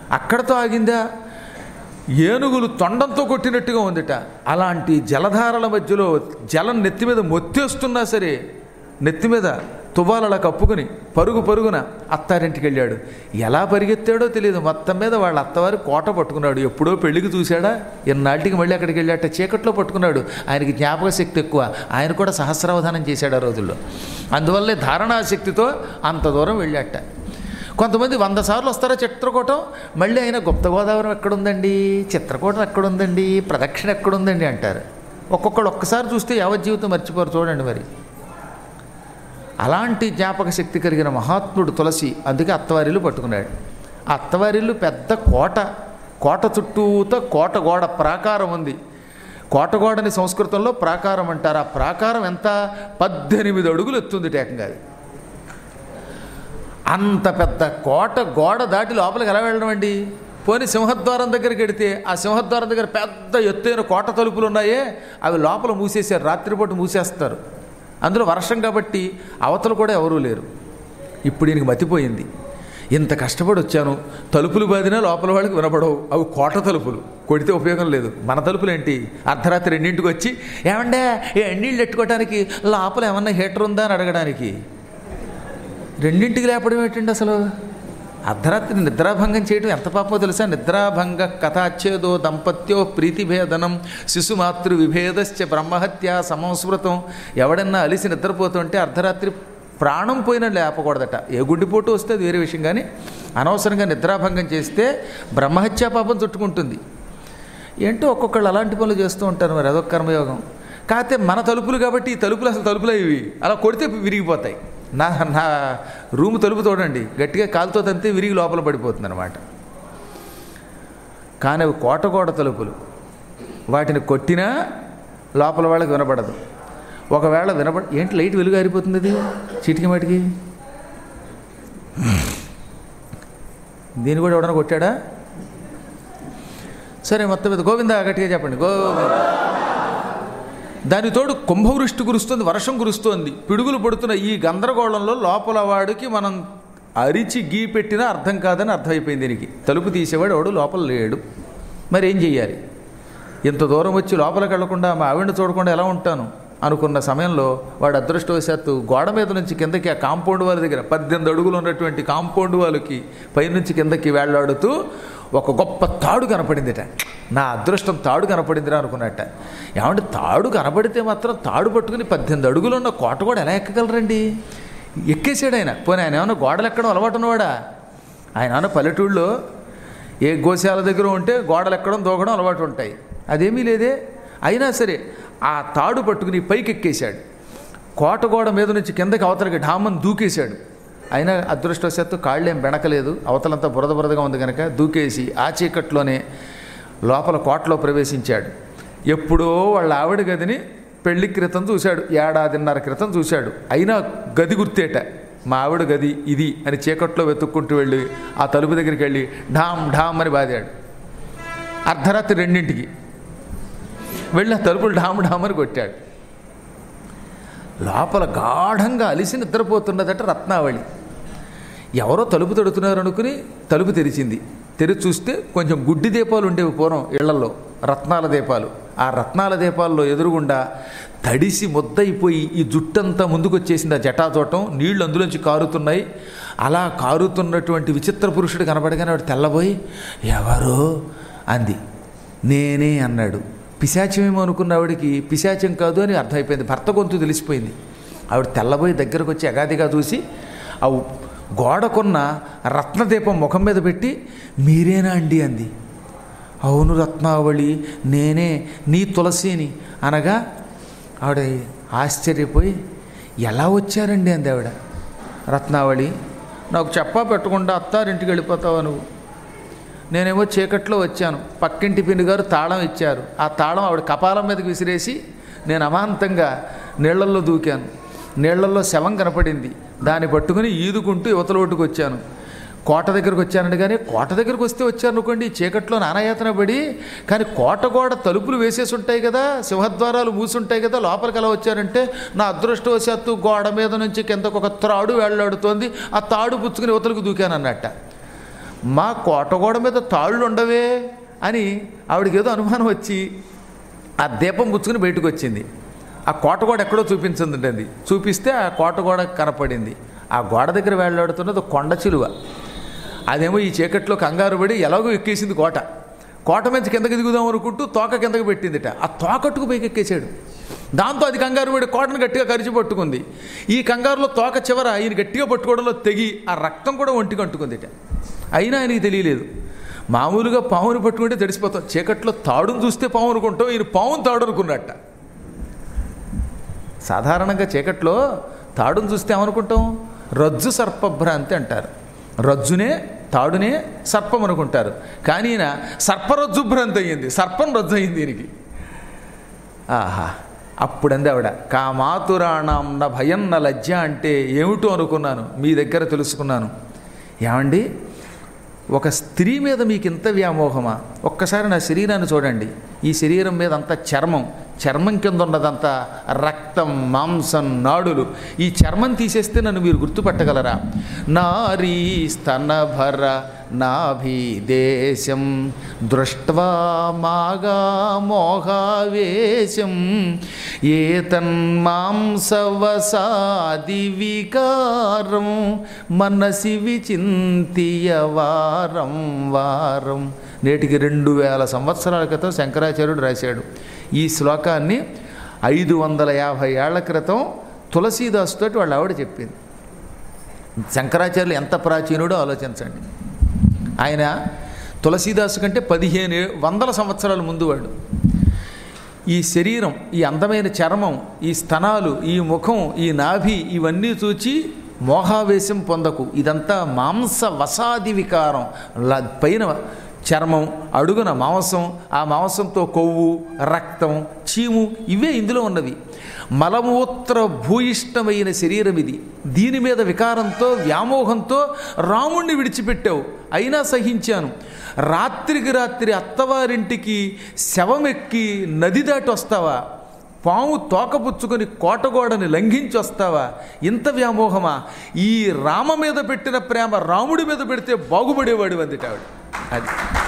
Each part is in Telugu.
అక్కడతో ఆగిందా ఏనుగులు తొండంతో కొట్టినట్టుగా ఉందిట అలాంటి జలధారల మధ్యలో జలం నెత్తి మీద మొత్తేస్తున్నా సరే నెత్తి మీద తువ్వాలలా కప్పుకుని పరుగు పరుగున అత్తారింటికి వెళ్ళాడు ఎలా పరిగెత్తాడో తెలియదు మొత్తం మీద వాళ్ళ అత్తవారి కోట పట్టుకున్నాడు ఎప్పుడో పెళ్లికి చూశాడా ఎన్నాటికి మళ్ళీ అక్కడికి వెళ్ళాట చీకట్లో పట్టుకున్నాడు ఆయనకి జ్ఞాపక శక్తి ఎక్కువ ఆయన కూడా సహస్రావధానం చేశాడు ఆ రోజుల్లో అందువల్లే ధారణాశక్తితో అంత దూరం వెళ్ళాట కొంతమంది వంద సార్లు వస్తారా చిత్రకూటం మళ్ళీ అయినా గుప్త గోదావరం ఎక్కడుందండి చిత్రకూటం ఎక్కడుందండి ప్రదక్షిణ ఎక్కడుందండి అంటారు ఒక్కొక్కడు ఒక్కసారి చూస్తే యావజ్జీవితం మర్చిపోరు చూడండి మరి అలాంటి జ్ఞాపక శక్తి కలిగిన మహాత్ముడు తులసి అందుకే అత్తవారిల్లు పట్టుకున్నాడు ఆ అత్తవారిల్లు పెద్ద కోట కోట చుట్టూతో కోట గోడ ప్రాకారం ఉంది కోట గోడని సంస్కృతంలో ప్రాకారం అంటారు ఆ ప్రాకారం ఎంత పద్దెనిమిది అడుగులు ఎత్తుంది ఏకంగా అది అంత పెద్ద కోట గోడ దాటి లోపలికి ఎలా వెళ్ళడం అండి పోనీ సింహద్వారం దగ్గరికి వెడితే ఆ సింహద్వారం దగ్గర పెద్ద ఎత్తైన కోట తలుపులు ఉన్నాయే అవి లోపల మూసేశారు రాత్రిపూట మూసేస్తారు అందులో వర్షం కాబట్టి అవతలు కూడా ఎవరూ లేరు ఇప్పుడు ఈయనకి మతిపోయింది ఇంత కష్టపడి వచ్చాను తలుపులు బాదినా లోపల వాళ్ళకి వినపడవు అవి కోట తలుపులు కొడితే ఉపయోగం లేదు మన తలుపులు ఏంటి అర్ధరాత్రి రెండింటికి వచ్చి ఏమండే ఏ ఎన్నీళ్ళు పెట్టుకోవడానికి లోపల ఏమన్నా హీటర్ ఉందా అని అడగడానికి రెండింటికి లేపడం ఏంటండి అసలు అర్ధరాత్రి నిద్రాభంగం చేయడం ఎంత పాపమో తెలుసా నిద్రాభంగ కథాచ్ఛేదో దంపత్యో ప్రీతిభేదనం శిశుమాతృ విభేదశ్చ బ్రహ్మహత్య సంస్మృతం ఎవడన్నా అలిసి నిద్రపోతుంటే అర్ధరాత్రి ప్రాణం పోయినా లేపకూడదట ఏ గుండిపోటు వస్తే అది వేరే విషయం కానీ అనవసరంగా నిద్రాభంగం చేస్తే బ్రహ్మహత్యా పాపం చుట్టుకుంటుంది ఏంటో ఒక్కొక్కళ్ళు అలాంటి పనులు చేస్తూ ఉంటారు మరి అదొక కర్మయోగం కాకపోతే మన తలుపులు కాబట్టి ఈ తలుపులు అసలు తలుపులు ఇవి అలా కొడితే విరిగిపోతాయి నా నా రూమ్ తలుపు చూడండి గట్టిగా కాలుతో తంతే విరిగి లోపల పడిపోతుంది అనమాట కానీ అవి కోటగోడ తలుపులు వాటిని కొట్టినా లోపల వాళ్ళకి వినపడదు ఒకవేళ వినపడ ఏంటి లైట్ వెలుగు ఆరిపోతుంది అది చిటికి మటికి దీన్ని కూడా ఎవడన్నా కొట్టాడా సరే మొత్తం మీద గోవింద గట్టిగా చెప్పండి గోవింద దాని తోడు కుంభవృష్టి కురుస్తుంది వర్షం కురుస్తోంది పిడుగులు పడుతున్న ఈ గందరగోళంలో లోపల వాడికి మనం అరిచి గీ పెట్టినా అర్థం కాదని అర్థమైపోయింది దీనికి తలుపు తీసేవాడు వాడు లోపల లేడు మరి ఏం చెయ్యాలి ఇంత దూరం వచ్చి లోపలికి వెళ్లకుండా మా ఆవిడని చూడకుండా ఎలా ఉంటాను అనుకున్న సమయంలో వాడు అదృష్టవశాత్తు గోడ మీద నుంచి కిందకి ఆ కాంపౌండ్ వాళ్ళ దగ్గర పద్దెనిమిది అడుగులు ఉన్నటువంటి కాంపౌండ్ వాళ్ళకి పైనుంచి కిందకి వేళ్లాడుతూ ఒక గొప్ప తాడు కనపడిందిట నా అదృష్టం తాడు కనపడిందిరా అనుకున్నట్ట ఏమంటే తాడు కనపడితే మాత్రం తాడు పట్టుకుని పద్దెనిమిది అడుగులు ఉన్న కోట కూడా ఎలా ఎక్కగలరండి ఎక్కేసాడు ఆయన పోనీ ఆయన ఏమన్నా గోడలు ఎక్కడం అలవాటు ఉన్నవాడా ఆయన ఏమన్నా పల్లెటూళ్ళలో ఏ గోశాల దగ్గర ఉంటే గోడలు ఎక్కడం దూకడం అలవాటు ఉంటాయి అదేమీ లేదే అయినా సరే ఆ తాడు పట్టుకుని పైకి ఎక్కేశాడు కోట గోడ మీద నుంచి కిందకి అవతలకి ఢామని దూకేశాడు అయినా అదృష్టవశాత్తు కాళ్ళేం బెణకలేదు అవతలంతా బురద బురదగా ఉంది కనుక దూకేసి ఆ చీకట్లోనే లోపల కోటలో ప్రవేశించాడు ఎప్పుడో వాళ్ళ ఆవిడ గదిని పెళ్లి క్రితం చూశాడు ఏడాదిన్నర క్రితం చూశాడు అయినా గది గుర్తేట మా ఆవిడ గది ఇది అని చీకట్లో వెతుక్కుంటూ వెళ్ళి ఆ తలుపు దగ్గరికి వెళ్ళి ఢామ్ ఢామ్ అని బాదాడు అర్ధరాత్రి రెండింటికి వెళ్ళి ఆ తలుపులు ఢామ్ ఢామ్ అని కొట్టాడు లోపల గాఢంగా అలిసి నిద్రపోతున్నదట రత్నావళి ఎవరో తలుపు తడుతున్నారు అనుకుని తలుపు తెరిచింది తెరిచి చూస్తే కొంచెం గుడ్డి దీపాలు ఉండేవి పూర్వం ఇళ్లలో రత్నాల దీపాలు ఆ రత్నాల దీపాల్లో ఎదురుగుండా తడిసి ముద్దయిపోయి ఈ జుట్టంతా ముందుకు వచ్చేసింది ఆ జటాతోటం నీళ్లు అందులోంచి కారుతున్నాయి అలా కారుతున్నటువంటి విచిత్ర పురుషుడు కనబడగానే వాడు తెల్లబోయి ఎవరు అంది నేనే అన్నాడు పిశాచమేమో అనుకున్న ఆవిడికి పిశాచం కాదు అని అర్థమైపోయింది భర్త గొంతు తెలిసిపోయింది ఆవిడ తెల్లబోయి దగ్గరకు వచ్చి అగాదిగా చూసి ఆ గోడకున్న రత్నదీపం ముఖం మీద పెట్టి మీరేనా అండి అంది అవును రత్నావళి నేనే నీ తులసిని అనగా ఆవిడ ఆశ్చర్యపోయి ఎలా వచ్చారండి అంది ఆవిడ రత్నావళి నాకు చెప్పా పెట్టకుండా అత్తారింటికి వెళ్ళిపోతావా నువ్వు నేనేమో చీకట్లో వచ్చాను పక్కింటి పిన్ని గారు తాళం ఇచ్చారు ఆ తాళం ఆవిడ కపాలం మీదకి విసిరేసి నేను అమాంతంగా నీళ్లల్లో దూకాను నీళ్లల్లో శవం కనపడింది దాన్ని పట్టుకుని ఈదుకుంటూ యువతల ఒడ్డుకు వచ్చాను కోట దగ్గరకు వచ్చానండి కానీ కోట దగ్గరకు వస్తే వచ్చాను అనుకోండి చీకట్లో నానాయాతన పడి కానీ కోట గోడ తలుపులు వేసేసి ఉంటాయి కదా సింహద్వారాలు మూసుంటాయి కదా లోపలికి ఎలా వచ్చారంటే నా అదృష్టవశాత్తు గోడ మీద నుంచి కిందకు ఒక త్రాడు వేళ్లాడుతోంది ఆ తాడు పుచ్చుకుని యువతలకు దూకాను అన్నట్ట మా కోటగోడ మీద తాళ్ళు ఉండవే అని ఆవిడకి ఏదో అనుమానం వచ్చి ఆ దీపం పుచ్చుకుని బయటకు వచ్చింది ఆ కోటగోడ ఎక్కడో చూపించిందండి చూపిస్తే ఆ కోటగోడ కనపడింది ఆ గోడ దగ్గర వెళ్ళాడుతున్నది ఒక కొండ చిలువ అదేమో ఈ చీకట్లో కంగారు పడి ఎలాగో ఎక్కేసింది కోట కోట మంచి కిందకి దిగుదాం అనుకుంటూ తోక కిందకి పెట్టిందిట ఆ తోకట్టుకు పైకి ఎక్కేసాడు దాంతో అది కంగారు పడి కోటను గట్టిగా కరిచి పట్టుకుంది ఈ కంగారులో తోక చివర ఈయన గట్టిగా పట్టుకోవడంలో తెగి ఆ రక్తం కూడా ఒంటికి అంటుకుందిట అయినా ఆయనకి తెలియలేదు మామూలుగా పావును పట్టుకుంటే తడిసిపోతాం చీకట్లో తాడును చూస్తే పాము అనుకుంటాం ఈయన పావును తాడు అనుకున్నట్ట సాధారణంగా చీకట్లో తాడును చూస్తే ఏమనుకుంటాం రజ్జు సర్పభ్రాంతి అంటారు రజ్జునే తాడునే సర్పం అనుకుంటారు కానీ ఈయన సర్పరజ్జు భ్రాంతి అయ్యింది సర్పం రజ్జు అయింది దీనికి ఆహా అప్పుడంది ఆవిడ కామాతురాణం నా భయం నా లజ్జ అంటే ఏమిటో అనుకున్నాను మీ దగ్గర తెలుసుకున్నాను ఏమండి ఒక స్త్రీ మీద మీకు ఇంత వ్యామోహమా ఒక్కసారి నా శరీరాన్ని చూడండి ఈ శరీరం మీద అంతా చర్మం చర్మం కింద ఉన్నదంతా రక్తం మాంసం నాడులు ఈ చర్మం తీసేస్తే నన్ను మీరు గుర్తుపట్టగలరా నారీ స్తనభర నాభిదేశం దృష్ట్వా మాగా మోహావేశం ఏతన్మాంసవసాది వికారం మనసి విచింతియ వారం వారం నేటికి రెండు వేల సంవత్సరాల క్రితం శంకరాచార్యుడు రాశాడు ఈ శ్లోకాన్ని ఐదు వందల యాభై ఏళ్ల క్రితం తులసీదాస్ తోటి వాళ్ళ ఆవిడ చెప్పింది శంకరాచార్యులు ఎంత ప్రాచీనుడో ఆలోచించండి ఆయన తులసీదాసు కంటే పదిహేను వందల సంవత్సరాల ముందు వాడు ఈ శరీరం ఈ అందమైన చర్మం ఈ స్తనాలు ఈ ముఖం ఈ నాభి ఇవన్నీ చూచి మోహావేశం పొందకు ఇదంతా మాంస వసాది వికారం ల- పైన చర్మం అడుగున మాంసం ఆ మాంసంతో కొవ్వు రక్తం చీము ఇవే ఇందులో ఉన్నవి మలమూత్ర భూయిష్టమైన శరీరం ఇది దీని మీద వికారంతో వ్యామోహంతో రాముణ్ణి విడిచిపెట్టావు అయినా సహించాను రాత్రికి రాత్రి అత్తవారింటికి శవమెక్కి నది దాటి వస్తావా పాము తోకపుచ్చుకొని కోటగోడని లంఘించి వస్తావా ఇంత వ్యామోహమా ఈ రామ మీద పెట్టిన ప్రేమ రాముడి మీద పెడితే బాగుపడేవాడు అందిట ఆవిడ అది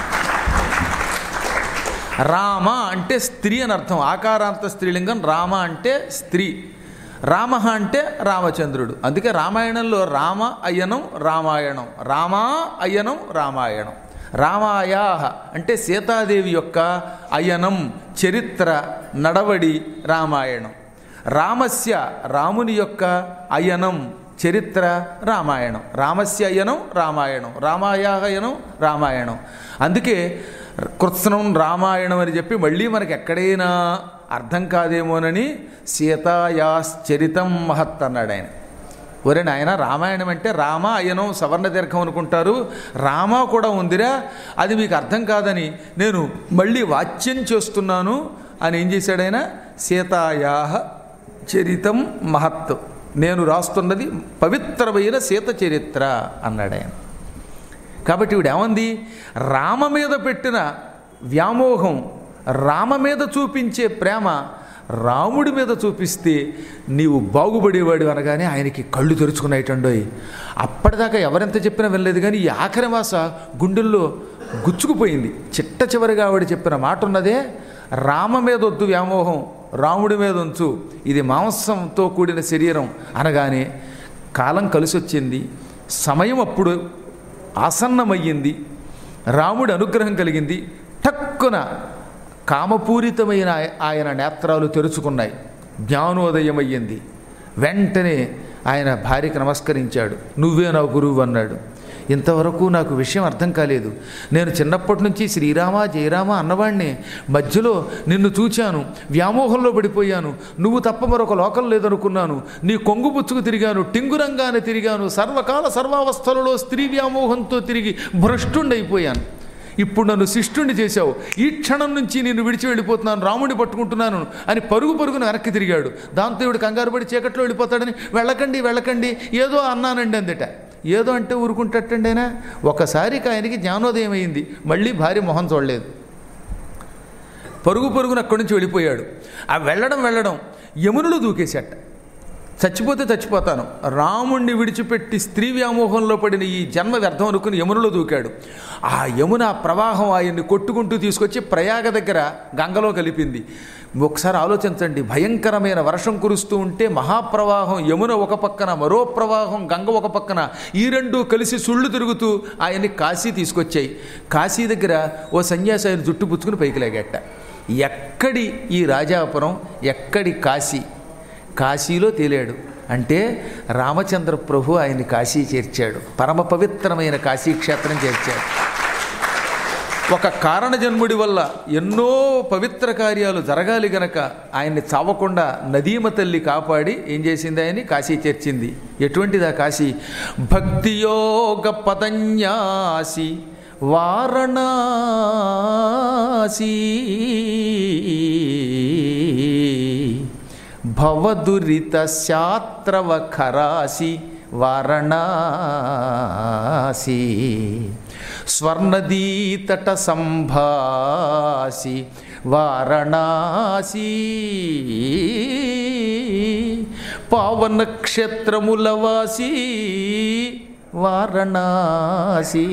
రామ అంటే స్త్రీ అని అర్థం ఆకారాంత స్త్రీలింగం రామ అంటే స్త్రీ రామ అంటే రామచంద్రుడు అందుకే రామాయణంలో రామ అయ్యనం రామాయణం రామా అయ్యనం రామాయణం రామాయా అంటే సీతాదేవి యొక్క అయనం చరిత్ర నడవడి రామాయణం రామస్య రాముని యొక్క అయనం చరిత్ర రామాయణం రామస్య అయనం రామాయణం రామాయాహయనం రామాయణం అందుకే కృత్స్నం రామాయణం అని చెప్పి మళ్ళీ మనకి ఎక్కడైనా అర్థం కాదేమోనని సీతాయాశ్చరితం మహత్ అన్నాడు ఆయన ఒరే నాయన రామాయణం అంటే రామ అయనం సవర్ణ దీర్ఘం అనుకుంటారు రామ కూడా ఉందిరా అది మీకు అర్థం కాదని నేను మళ్ళీ వాచ్యం చేస్తున్నాను అని ఏం చేశాడు ఆయన సీతాయా చరితం మహత్ నేను రాస్తున్నది పవిత్రమైన సీత చరిత్ర అన్నాడు ఆయన కాబట్టి ఇవిడ ఏమంది రామ మీద పెట్టిన వ్యామోహం రామ మీద చూపించే ప్రేమ రాముడి మీద చూపిస్తే నీవు బాగుపడేవాడు అనగానే ఆయనకి కళ్ళు తెరుచుకున్నాయిటండోయ్ అప్పటిదాకా ఎవరెంత చెప్పినా వినలేదు కానీ ఈ ఆఖరి మాస గుండెల్లో గుచ్చుకుపోయింది చిట్ట చివరిగా ఆవిడ చెప్పిన మాట ఉన్నదే రామ మీద వద్దు వ్యామోహం రాముడి మీద ఉంచు ఇది మాంసంతో కూడిన శరీరం అనగానే కాలం కలిసి వచ్చింది సమయం అప్పుడు ఆసన్నమయ్యింది రాముడి అనుగ్రహం కలిగింది టక్కున కామపూరితమైన ఆయ- ఆయన నేత్రాలు తెరుచుకున్నాయి జ్ఞానోదయమయ్యింది వెంటనే ఆయన భార్యకి నమస్కరించాడు నువ్వే నా గురువు అన్నాడు ఇంతవరకు నాకు విషయం అర్థం కాలేదు నేను చిన్నప్పటి నుంచి శ్రీరామ జయరామ అన్నవాణ్ణి మధ్యలో నిన్ను చూచాను వ్యామోహంలో పడిపోయాను నువ్వు తప్ప మరొక లోకం లేదనుకున్నాను నీ కొంగు పుచ్చుకు తిరిగాను టింగురంగానే తిరిగాను సర్వకాల సర్వావస్థలలో స్త్రీ వ్యామోహంతో తిరిగి భ్రష్టుండైపోయాను ఇప్పుడు నన్ను శిష్టుణ్ణి చేశావు ఈ క్షణం నుంచి నేను విడిచి వెళ్ళిపోతున్నాను రాముడిని పట్టుకుంటున్నాను అని పరుగు పరుగున వెనక్కి తిరిగాడు దాంతో ఇవిడు కంగారు పడి చీకట్లో వెళ్ళిపోతాడని వెళ్ళకండి వెళ్ళకండి ఏదో అన్నానండి అందట ఏదో అంటే ఊరుకుంటట్టండి అయినా ఒకసారికి ఆయనకి జ్ఞానోదయం అయింది మళ్ళీ భార్య మొహం చూడలేదు పరుగు పరుగున అక్కడి నుంచి వెళ్ళిపోయాడు ఆ వెళ్ళడం వెళ్ళడం యమునులు దూకేశాట చచ్చిపోతే చచ్చిపోతాను రాముణ్ణి విడిచిపెట్టి స్త్రీ వ్యామోహంలో పడిన ఈ జన్మ వ్యర్థం అనుకుని యమునలో దూకాడు ఆ యమున ప్రవాహం ఆయన్ని కొట్టుకుంటూ తీసుకొచ్చి ప్రయాగ దగ్గర గంగలో కలిపింది ఒకసారి ఆలోచించండి భయంకరమైన వర్షం కురుస్తూ ఉంటే మహాప్రవాహం యమున ఒక పక్కన మరో ప్రవాహం గంగ ఒక పక్కన ఈ రెండు కలిసి సుళ్ళు తిరుగుతూ ఆయన్ని కాశీ తీసుకొచ్చాయి కాశీ దగ్గర ఓ సన్యాసి ఆయన జుట్టు పుచ్చుకుని పైకి లాగేట ఎక్కడి ఈ రాజాపురం ఎక్కడి కాశీ కాశీలో తేలాడు అంటే రామచంద్ర ప్రభు ఆయన్ని కాశీ చేర్చాడు పరమ పవిత్రమైన కాశీ క్షేత్రం చేర్చాడు ఒక కారణ జన్ముడి వల్ల ఎన్నో పవిత్ర కార్యాలు జరగాలి గనక ఆయన్ని చావకుండా నదీమ తల్లి కాపాడి ఏం చేసింది ఆయన్ని కాశీ చేర్చింది ఎటువంటిది ఆ కాశీ భక్తియోగ పదన్యాసి వారణాసి భవదురిత శాత్రవ ఖరాసి వారణాసి స్వర్ణదీతట సంభాసి వారణాసి పావన క్షేత్రముల వాసి వారణాసి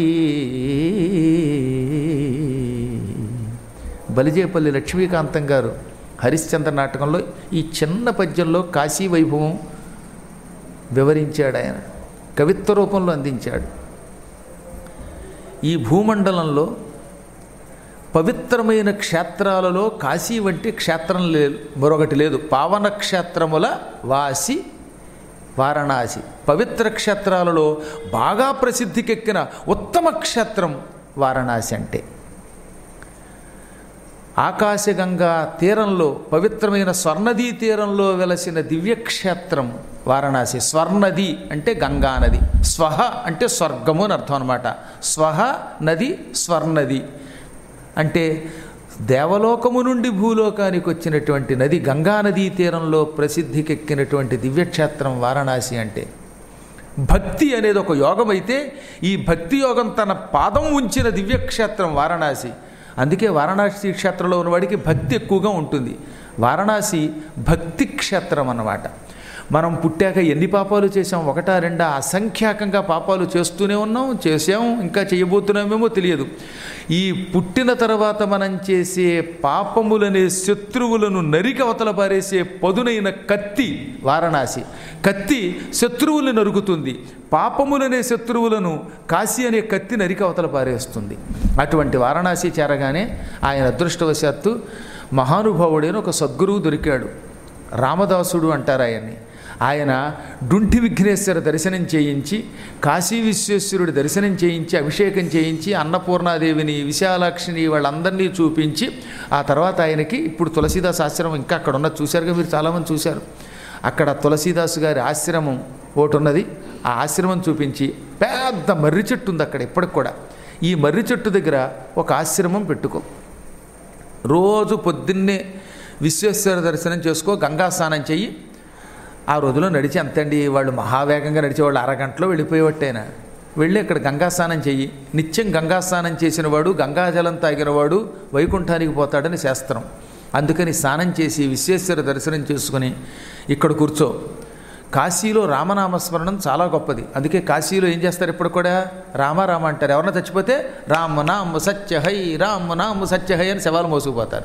బలిజేపల్లి లక్ష్మీకాంతం గారు హరిశ్చంద్ర నాటకంలో ఈ చిన్న పద్యంలో కాశీ వైభవం వివరించాడు ఆయన కవిత్వ రూపంలో అందించాడు ఈ భూమండలంలో పవిత్రమైన క్షేత్రాలలో కాశీ వంటి క్షేత్రం లేదు మరొకటి లేదు పావన క్షేత్రముల వాసి వారణాసి పవిత్ర క్షేత్రాలలో బాగా ప్రసిద్ధికెక్కిన ఉత్తమ క్షేత్రం వారణాసి అంటే ఆకాశగంగా తీరంలో పవిత్రమైన స్వర్ణదీ తీరంలో వెలసిన దివ్యక్షేత్రం వారణాసి స్వర్ణది అంటే గంగా నది స్వహ అంటే స్వర్గము అని అర్థం అనమాట స్వహ నది స్వర్ణది అంటే దేవలోకము నుండి భూలోకానికి వచ్చినటువంటి నది గంగా నదీ తీరంలో ప్రసిద్ధికెక్కినటువంటి దివ్యక్షేత్రం వారణాసి అంటే భక్తి అనేది ఒక యోగం అయితే ఈ భక్తి యోగం తన పాదం ఉంచిన దివ్యక్షేత్రం వారణాసి అందుకే వారణాసి క్షేత్రంలో ఉన్నవాడికి భక్తి ఎక్కువగా ఉంటుంది వారణాసి భక్తి క్షేత్రం అన్నమాట మనం పుట్టాక ఎన్ని పాపాలు చేసాం ఒకటా రెండా అసంఖ్యాకంగా పాపాలు చేస్తూనే ఉన్నాం చేసాం ఇంకా చేయబోతున్నామేమో తెలియదు ఈ పుట్టిన తర్వాత మనం చేసే పాపములనే శత్రువులను నరికి అవతల పారేసే పదునైన కత్తి వారణాసి కత్తి శత్రువులను నరుకుతుంది పాపములనే శత్రువులను కాశీ అనే కత్తి నరికి అవతల పారేస్తుంది అటువంటి వారణాసి చేరగానే ఆయన అదృష్టవశాత్తు మహానుభావుడైన ఒక సద్గురువు దొరికాడు రామదాసుడు అంటారు ఆయన్ని ఆయన డుంఠి విఘ్నేశ్వర దర్శనం చేయించి కాశీ విశ్వేశ్వరుడి దర్శనం చేయించి అభిషేకం చేయించి అన్నపూర్ణాదేవిని విశాలాక్షిని వాళ్ళందరినీ చూపించి ఆ తర్వాత ఆయనకి ఇప్పుడు తులసీదాస్ ఆశ్రమం ఇంకా అక్కడ ఉన్నది చూశారుగా మీరు చాలామంది చూశారు అక్కడ తులసీదాసు గారి ఆశ్రమం ఒకటి ఉన్నది ఆ ఆశ్రమం చూపించి పెద్ద మర్రి చెట్టు ఉంది అక్కడ ఇప్పటికి కూడా ఈ మర్రి చెట్టు దగ్గర ఒక ఆశ్రమం పెట్టుకో రోజు పొద్దున్నే విశ్వేశ్వర దర్శనం చేసుకో గంగా స్నానం చెయ్యి ఆ రోజులో నడిచి అంతండి వాళ్ళు మహావేగంగా నడిచేవాళ్ళు అరగంటలో వెళ్ళిపోయేవట్టేనా వెళ్ళి అక్కడ గంగా స్నానం చెయ్యి నిత్యం గంగా స్నానం చేసినవాడు గంగాజలం తాగినవాడు వైకుంఠానికి పోతాడని శాస్త్రం అందుకని స్నానం చేసి విశ్వేశ్వర దర్శనం చేసుకుని ఇక్కడ కూర్చో కాశీలో రామనామస్మరణం చాలా గొప్పది అందుకే కాశీలో ఏం చేస్తారు ఇప్పుడు కూడా రామ రామ అంటారు ఎవరన్నా చచ్చిపోతే రామ నామ సత్య హై రామ నామ సత్య హై అని శవాలు మోసుకుపోతారు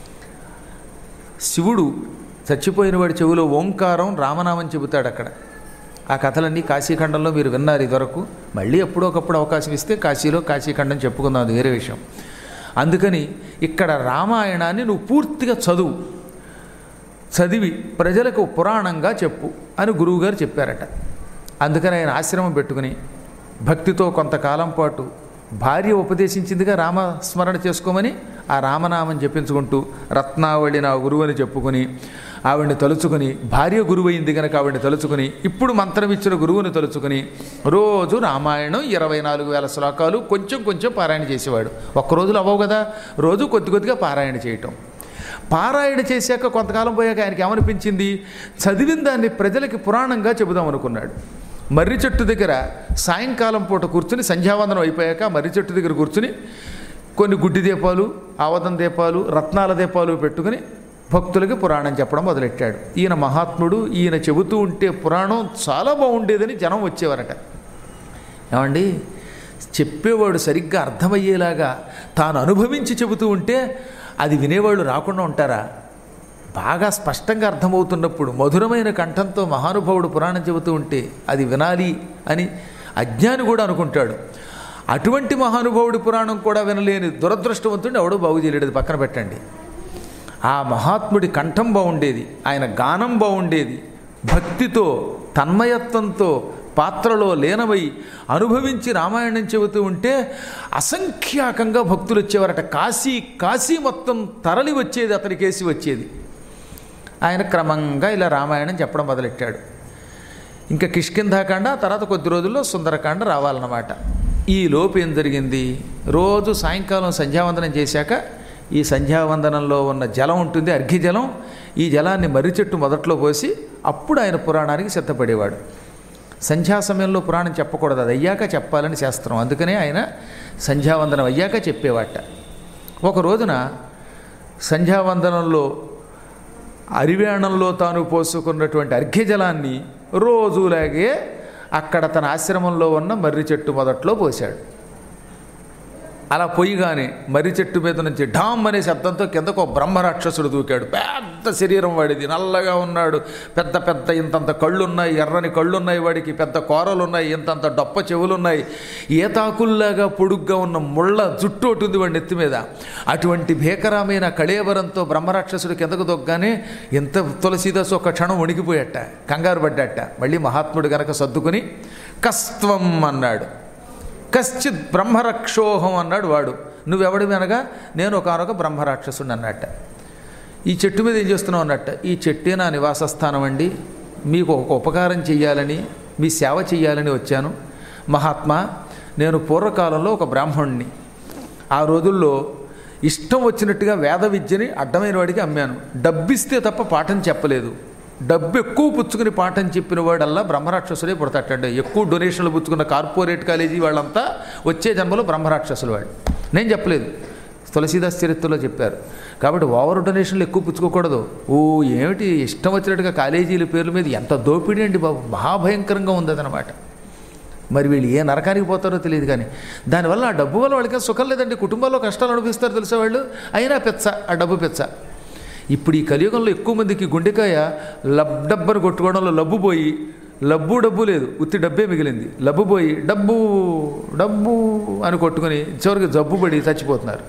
శివుడు చచ్చిపోయిన వాడి చెవిలో ఓంకారం రామనామం చెబుతాడు అక్కడ ఆ కథలన్నీ కాశీఖండంలో మీరు విన్నారు ఇదివరకు మళ్ళీ ఎప్పుడో ఒకప్పుడు అవకాశం ఇస్తే కాశీలో కాశీఖండం చెప్పుకుందాం అది వేరే విషయం అందుకని ఇక్కడ రామాయణాన్ని నువ్వు పూర్తిగా చదువు చదివి ప్రజలకు పురాణంగా చెప్పు అని గురువుగారు చెప్పారట అందుకని ఆయన ఆశ్రమం పెట్టుకుని భక్తితో కొంతకాలం పాటు భార్య ఉపదేశించిందిగా రామస్మరణ చేసుకోమని ఆ రామనామం చెప్పించుకుంటూ రత్నావళి నా గురువు అని చెప్పుకుని ఆవిడ్ని తలుచుకుని భార్య గురువైంది కనుక ఆవిడ్ని తలుచుకుని ఇప్పుడు మంత్రం ఇచ్చిన గురువుని తలుచుకుని రోజు రామాయణం ఇరవై నాలుగు వేల శ్లోకాలు కొంచెం కొంచెం పారాయణ చేసేవాడు ఒక్క రోజులు అవ్వవు కదా రోజు కొద్ది కొద్దిగా పారాయణ చేయటం పారాయణ చేశాక కొంతకాలం పోయాక ఆయనకి ఏమనిపించింది చదివిన దాన్ని ప్రజలకి పురాణంగా చెబుదాం అనుకున్నాడు మర్రి చెట్టు దగ్గర సాయంకాలం పూట కూర్చుని సంధ్యావందనం అయిపోయాక మర్రి చెట్టు దగ్గర కూర్చుని కొన్ని గుడ్డి దీపాలు ఆవదం దీపాలు రత్నాల దీపాలు పెట్టుకుని భక్తులకి పురాణం చెప్పడం మొదలెట్టాడు ఈయన మహాత్ముడు ఈయన చెబుతూ ఉంటే పురాణం చాలా బాగుండేదని జనం వచ్చేవారట ఏమండి చెప్పేవాడు సరిగ్గా అర్థమయ్యేలాగా తాను అనుభవించి చెబుతూ ఉంటే అది వినేవాళ్ళు రాకుండా ఉంటారా బాగా స్పష్టంగా అర్థమవుతున్నప్పుడు మధురమైన కంఠంతో మహానుభావుడు పురాణం చెబుతూ ఉంటే అది వినాలి అని అజ్ఞాని కూడా అనుకుంటాడు అటువంటి మహానుభావుడి పురాణం కూడా వినలేని దురదృష్టవంతుడిని ఎవడో బాగు చేయలేడు అది పక్కన పెట్టండి ఆ మహాత్ముడి కంఠం బాగుండేది ఆయన గానం బాగుండేది భక్తితో తన్మయత్వంతో పాత్రలో లీనమై అనుభవించి రామాయణం చెబుతూ ఉంటే అసంఖ్యాకంగా భక్తులు వచ్చేవారట కాశీ కాశీ మొత్తం తరలి వచ్చేది అతనికేసి వచ్చేది ఆయన క్రమంగా ఇలా రామాయణం చెప్పడం మొదలెట్టాడు ఇంకా కిష్కింధాకాండ తర్వాత కొద్ది రోజుల్లో సుందరకాండ రావాలన్నమాట ఈ లోపు ఏం జరిగింది రోజు సాయంకాలం సంధ్యావందనం చేశాక ఈ సంధ్యావందనంలో ఉన్న జలం ఉంటుంది అర్ఘ్య జలం ఈ జలాన్ని మర్రి చెట్టు మొదట్లో పోసి అప్పుడు ఆయన పురాణానికి సిద్ధపడేవాడు సంధ్యా సమయంలో పురాణం చెప్పకూడదు అది అయ్యాక చెప్పాలని శాస్త్రం అందుకనే ఆయన సంధ్యావందనం అయ్యాక చెప్పేవాట ఒక రోజున సంధ్యావందనంలో అరివేణంలో తాను పోసుకున్నటువంటి అర్ఘ్యజలాన్ని రోజులాగే అక్కడ తన ఆశ్రమంలో ఉన్న మర్రి చెట్టు మొదట్లో పోశాడు అలా పొయ్యిగానే మర్రి చెట్టు మీద నుంచి ఢామ్ అనే శబ్దంతో కిందకు ఒక బ్రహ్మరాక్షసుడు దూకాడు పెద్ద శరీరం వాడిది నల్లగా ఉన్నాడు పెద్ద పెద్ద ఇంతంత కళ్ళు ఉన్నాయి ఎర్రని కళ్ళు ఉన్నాయి వాడికి పెద్ద కూరలు ఉన్నాయి ఇంతంత డొప్ప చెవులు ఉన్నాయి ఏతాకుల్లాగా పొడుగ్గా ఉన్న ముళ్ళ జుట్టు ఒకటి ఉంది వాడి నెత్తి మీద అటువంటి భీకరమైన కళేవరంతో బ్రహ్మరాక్షసుడు కిందకు దొగ్గానే ఇంత తులసీదాసు ఒక క్షణం వణికిపోయట కంగారు పడ్డట మళ్ళీ మహాత్ముడు గనక సర్దుకుని కస్త్వం అన్నాడు కశ్చిత్ బ్రహ్మరక్షోహం అన్నాడు వాడు నువ్వెవడివి అనగా నేను ఒకనొక బ్రహ్మరాక్షసుడు అన్నట్ట ఈ చెట్టు మీద ఏం చేస్తున్నావు అన్నట్ట ఈ చెట్టే నా నివాస స్థానం అండి మీకు ఒక ఉపకారం చెయ్యాలని మీ సేవ చెయ్యాలని వచ్చాను మహాత్మా నేను పూర్వకాలంలో ఒక బ్రాహ్మణుణ్ణి ఆ రోజుల్లో ఇష్టం వచ్చినట్టుగా వేద విద్యని అడ్డమైన వాడికి అమ్మాను డబ్బిస్తే తప్ప పాఠం చెప్పలేదు డబ్బు ఎక్కువ పుచ్చుకుని పాఠం చెప్పిన వాడల్లా బ్రహ్మరాక్షసుడే పుడతాటండి ఎక్కువ డొనేషన్లు పుచ్చుకున్న కార్పొరేట్ కాలేజీ వాళ్ళంతా వచ్చే జన్మలో బ్రహ్మరాక్షసులు వాడు నేను చెప్పలేదు తులసీదాస్ చరిత్రలో చెప్పారు కాబట్టి ఓవర్ డొనేషన్లు ఎక్కువ పుచ్చుకోకూడదు ఓ ఏమిటి ఇష్టం వచ్చినట్టుగా కాలేజీల పేర్ల మీద ఎంత దోపిడీ అండి బాబు మహాభయంకరంగా ఉంది అదనమాట మరి వీళ్ళు ఏ నరకానికి పోతారో తెలియదు కానీ దానివల్ల ఆ డబ్బు వల్ల వాళ్ళకి సుఖం లేదండి కుటుంబాల్లో కష్టాలు అనుభవిస్తారు తెలిసే వాళ్ళు అయినా పెచ్చ ఆ డబ్బు పెచ్చ ఇప్పుడు ఈ కలియుగంలో ఎక్కువ మందికి గుండెకాయ లబ్ డబ్బని కొట్టుకోవడంలో లబ్బు పోయి లబ్బు డబ్బు లేదు ఉత్తి డబ్బే మిగిలింది లబ్బు పోయి డబ్బు డబ్బు అని కొట్టుకొని చివరికి జబ్బు పడి చచ్చిపోతున్నారు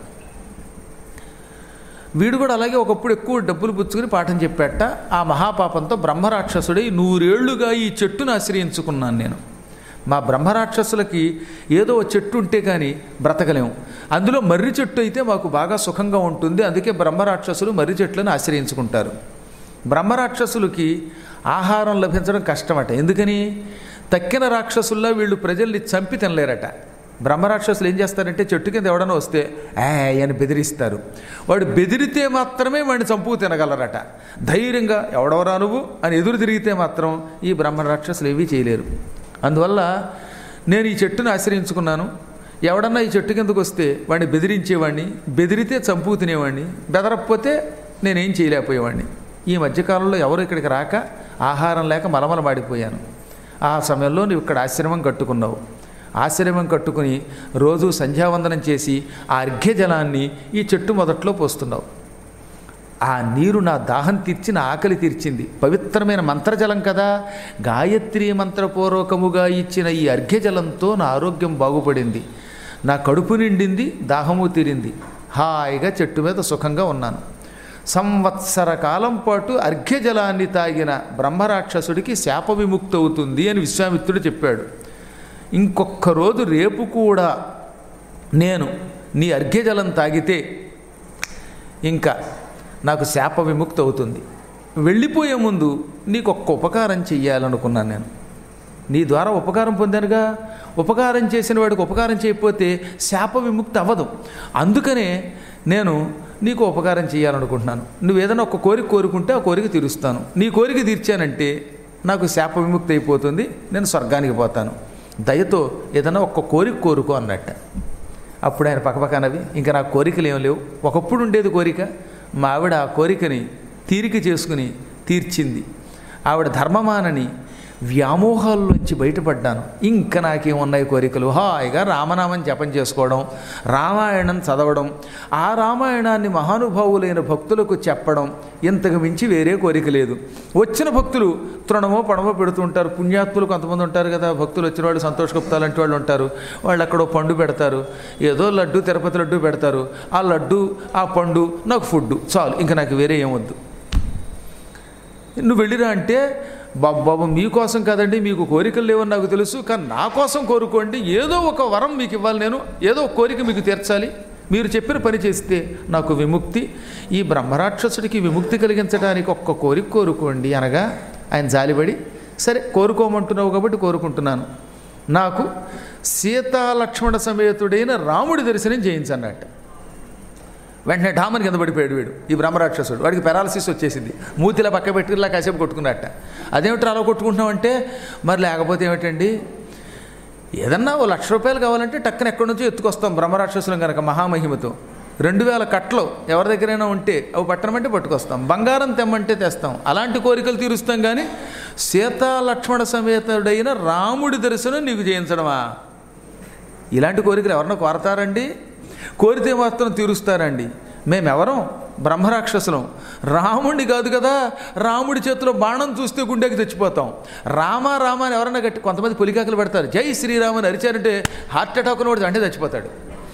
వీడు కూడా అలాగే ఒకప్పుడు ఎక్కువ డబ్బులు పుచ్చుకుని పాఠం చెప్పాట ఆ మహాపాపంతో బ్రహ్మరాక్షసుడై నూరేళ్లుగా ఈ చెట్టును ఆశ్రయించుకున్నాను నేను మా బ్రహ్మరాక్షసులకి ఏదో ఓ చెట్టు ఉంటే కానీ బ్రతకలేము అందులో మర్రి చెట్టు అయితే మాకు బాగా సుఖంగా ఉంటుంది అందుకే బ్రహ్మరాక్షసులు మర్రి చెట్లను ఆశ్రయించుకుంటారు బ్రహ్మరాక్షసులకి ఆహారం లభించడం కష్టమట ఎందుకని తక్కిన రాక్షసుల్లా వీళ్ళు ప్రజల్ని చంపి తినలేరట బ్రహ్మరాక్షసులు ఏం చేస్తారంటే చెట్టు కింద ఎవడన్నా వస్తే ఏ అని బెదిరిస్తారు వాడు బెదిరితే మాత్రమే వాడిని చంపు తినగలరట ధైర్యంగా ఎవడవరా నువ్వు అని ఎదురు తిరిగితే మాత్రం ఈ బ్రహ్మరాక్షసులు ఏవీ చేయలేరు అందువల్ల నేను ఈ చెట్టును ఆశ్రయించుకున్నాను ఎవడన్నా ఈ చెట్టు కిందకు వస్తే వాడిని బెదిరించేవాడిని బెదిరితే చంపు తినేవాడిని బెదరకపోతే నేనేం చేయలేకపోయేవాడిని ఈ మధ్యకాలంలో ఎవరు ఇక్కడికి రాక ఆహారం లేక మలమల మాడిపోయాను ఆ సమయంలో నువ్వు ఇక్కడ ఆశ్రమం కట్టుకున్నావు ఆశ్రమం కట్టుకుని రోజు సంధ్యావందనం చేసి ఆ అర్ఘ్య జలాన్ని ఈ చెట్టు మొదట్లో పోస్తున్నావు ఆ నీరు నా దాహం తీర్చి నా ఆకలి తీర్చింది పవిత్రమైన మంత్రజలం కదా గాయత్రి మంత్రపూర్వకముగా ఇచ్చిన ఈ అర్ఘ్యజలంతో నా ఆరోగ్యం బాగుపడింది నా కడుపు నిండింది దాహము తీరింది హాయిగా చెట్టు మీద సుఖంగా ఉన్నాను సంవత్సర కాలం పాటు అర్ఘ్యజలాన్ని తాగిన బ్రహ్మరాక్షసుడికి శాప విముక్తి అవుతుంది అని విశ్వామిత్రుడు చెప్పాడు ఇంకొక్క రోజు రేపు కూడా నేను నీ అర్ఘ్యజలం తాగితే ఇంకా నాకు శాప విముక్తి అవుతుంది వెళ్ళిపోయే ముందు నీకు ఒక్క ఉపకారం చెయ్యాలనుకున్నాను నేను నీ ద్వారా ఉపకారం పొందానుగా ఉపకారం చేసిన వాడికి ఉపకారం చేయకపోతే శాప విముక్తి అవ్వదు అందుకనే నేను నీకు ఉపకారం చేయాలనుకుంటున్నాను నువ్వు ఏదైనా ఒక కోరిక కోరుకుంటే ఆ కోరిక తీరుస్తాను నీ కోరిక తీర్చానంటే నాకు శాప విముక్తి అయిపోతుంది నేను స్వర్గానికి పోతాను దయతో ఏదైనా ఒక్క కోరిక కోరుకో అన్నట్ట అప్పుడు ఆయన పక్కపక్కనవి ఇంకా నాకు కోరికలు ఏం లేవు ఒకప్పుడు ఉండేది కోరిక మా ఆవిడ ఆ కోరికని తీరిక చేసుకుని తీర్చింది ఆవిడ ధర్మమానని వ్యామోహాల్లోంచి బయటపడ్డాను ఇంకా నాకేమున్నాయి కోరికలు హాయిగా రామనామం జపం చేసుకోవడం రామాయణం చదవడం ఆ రామాయణాన్ని మహానుభావులైన భక్తులకు చెప్పడం ఇంతకు మించి వేరే కోరిక లేదు వచ్చిన భక్తులు తృణమో పణమో పెడుతూ ఉంటారు పుణ్యాత్ములు కొంతమంది ఉంటారు కదా భక్తులు వచ్చిన వాళ్ళు సంతోషగుప్తా లాంటి వాళ్ళు ఉంటారు వాళ్ళు అక్కడ ఓ పండు పెడతారు ఏదో లడ్డు తిరుపతి లడ్డు పెడతారు ఆ లడ్డు ఆ పండు నాకు ఫుడ్ చాలు ఇంకా నాకు వేరే ఏమొద్దు నువ్వు వెళ్ళిరా అంటే బాబు బాబు మీకోసం కదండి మీకు కోరికలు లేవని నాకు తెలుసు కానీ నా కోసం కోరుకోండి ఏదో ఒక వరం మీకు ఇవ్వాలి నేను ఏదో ఒక కోరిక మీకు తీర్చాలి మీరు చెప్పిన పని చేస్తే నాకు విముక్తి ఈ బ్రహ్మరాక్షసుడికి విముక్తి కలిగించడానికి ఒక్క కోరిక కోరుకోండి అనగా ఆయన జాలిపడి సరే కోరుకోమంటున్నావు కాబట్టి కోరుకుంటున్నాను నాకు సీతాలక్ష్మణ సమేతుడైన రాముడి దర్శనం చేయించన్నట్టు వెంటనే ఢామని కింద పడిపోయాడు వీడు ఈ బ్రహ్మరాక్షసుడు వాడికి పెరాలసిస్ వచ్చేసింది మూతిలా పక్క పెట్టి ఇలా కాసేపు కొట్టుకున్నట్ట అదేమిటి అలా కొట్టుకుంటున్నామంటే మరి లేకపోతే ఏమిటండి ఏదన్నా ఓ లక్ష రూపాయలు కావాలంటే టక్కన ఎక్కడి నుంచో ఎత్తుకొస్తాం బ్రహ్మరాక్షసులం కనుక మహామహిమతో రెండు వేల కట్టలు ఎవరి దగ్గరైనా ఉంటే అవి పట్టణమంటే పట్టుకొస్తాం బంగారం తెమ్మంటే తెస్తాం అలాంటి కోరికలు తీరుస్తాం కానీ సీతా లక్ష్మణ సమేతుడైన రాముడి దర్శనం నీకు చేయించడమా ఇలాంటి కోరికలు ఎవరన్నా కోరతారండి కోరితే మాత్రం తీరుస్తారండి మేమెవరం బ్రహ్మరాక్షసులం రాముడిని కాదు కదా రాముడి చేతిలో బాణం చూస్తే గుండెకి తెచ్చిపోతాం రామ రామ అని ఎవరన్నా గట్టి కొంతమంది పులికాకులు పెడతారు జై శ్రీరామ్ అని అరిచారంటే హార్ట్ అటాక్ వాడు అంటే చచ్చిపోతాడు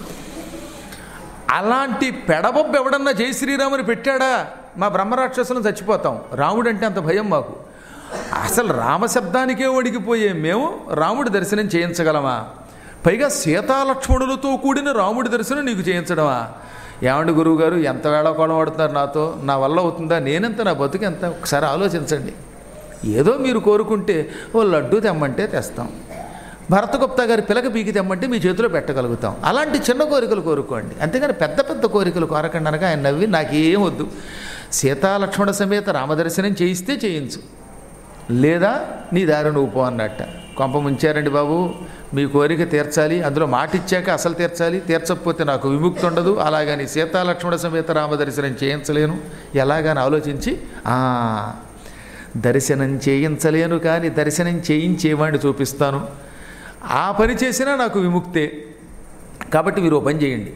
అలాంటి పెడబొబ్బు ఎవడన్నా జై శ్రీరాముని పెట్టాడా మా బ్రహ్మరాక్షసులను చచ్చిపోతాం రాముడు అంటే అంత భయం మాకు అసలు రామశబ్దానికే వణికిపోయే మేము రాముడి దర్శనం చేయించగలమా పైగా సీతాలక్ష్మణులతో కూడిన రాముడి దర్శనం నీకు చేయించడమా ఏమండి గురువు గారు ఎంత వేళకోళం ఆడుతున్నారు నాతో నా వల్ల అవుతుందా నేనెంత నా బతుకు ఎంత ఒకసారి ఆలోచించండి ఏదో మీరు కోరుకుంటే ఓ లడ్డు తెమ్మంటే తెస్తాం భరతగుప్తా గారి పిలక పీకి తెమ్మంటే మీ చేతిలో పెట్టగలుగుతాం అలాంటి చిన్న కోరికలు కోరుకోండి అంతేగాని పెద్ద పెద్ద కోరికలు కోరకండి అనగా ఆయన నవ్వి నాకేం వద్దు సీతాలక్ష్మణ సమేత రామదర్శనం చేయిస్తే చేయించు లేదా నీ దారి నువ్వు పో అన్నట్ట కొంప ముంచారండి బాబు మీ కోరిక తీర్చాలి అందులో మాట ఇచ్చాక అసలు తీర్చాలి తీర్చకపోతే నాకు విముక్తి ఉండదు అలాగని సీతాలక్ష్మణ సమేత రామదర్శనం చేయించలేను ఎలాగని ఆలోచించి "ఆ, దర్శనం చేయించలేను కానీ దర్శనం చేయించేవాడిని చూపిస్తాను ఆ పని చేసినా నాకు విముక్తే కాబట్టి మీరు ఓ పని చేయండి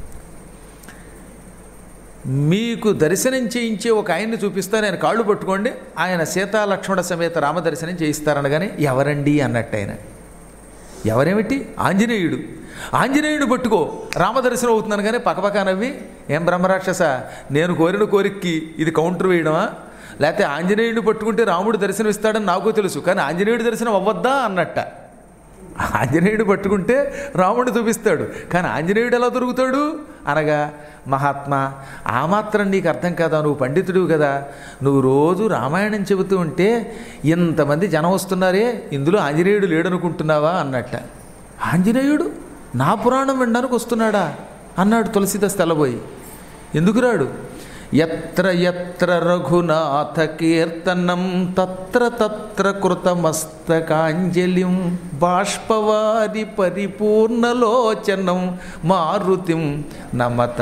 మీకు దర్శనం చేయించే ఒక ఆయన్ని చూపిస్తాను ఆయన కాళ్ళు పట్టుకోండి ఆయన సీతాలక్ష్మణ సమేత రామదర్శనం చేయిస్తారనగానే ఎవరండి అన్నట్టు ఆయన ఎవరేమిటి ఆంజనేయుడు ఆంజనేయుడు పట్టుకో రామదర్శనం అవుతున్నాను కానీ పక్కపక్క నవ్వి ఏం బ్రహ్మరాక్షస నేను కోరిన కోరికకి ఇది కౌంటర్ వేయడమా లేకపోతే ఆంజనేయుడిని పట్టుకుంటే రాముడు దర్శనం ఇస్తాడని నాకు తెలుసు కానీ ఆంజనేయుడి దర్శనం అవ్వద్దా అన్నట్ట ఆంజనేయుడు పట్టుకుంటే రాముడు చూపిస్తాడు కానీ ఆంజనేయుడు ఎలా దొరుకుతాడు అనగా మహాత్మా ఆ మాత్రం నీకు అర్థం కదా నువ్వు పండితుడు కదా నువ్వు రోజు రామాయణం చెబుతూ ఉంటే ఇంతమంది జనం వస్తున్నారే ఇందులో ఆంజనేయుడు లేడనుకుంటున్నావా అన్నట్ట ఆంజనేయుడు నా పురాణం వినడానికి వస్తున్నాడా అన్నాడు తులసిదాస్ తెల్లబోయి ఎందుకు రాడు ఎత్ర ఎత్ర రఘునాథ కీర్తనం తత్ర తత్ర కృతమస్తకాంజలిం బాష్పవారి పరిపూర్ణలోచనం మారుతిం నమత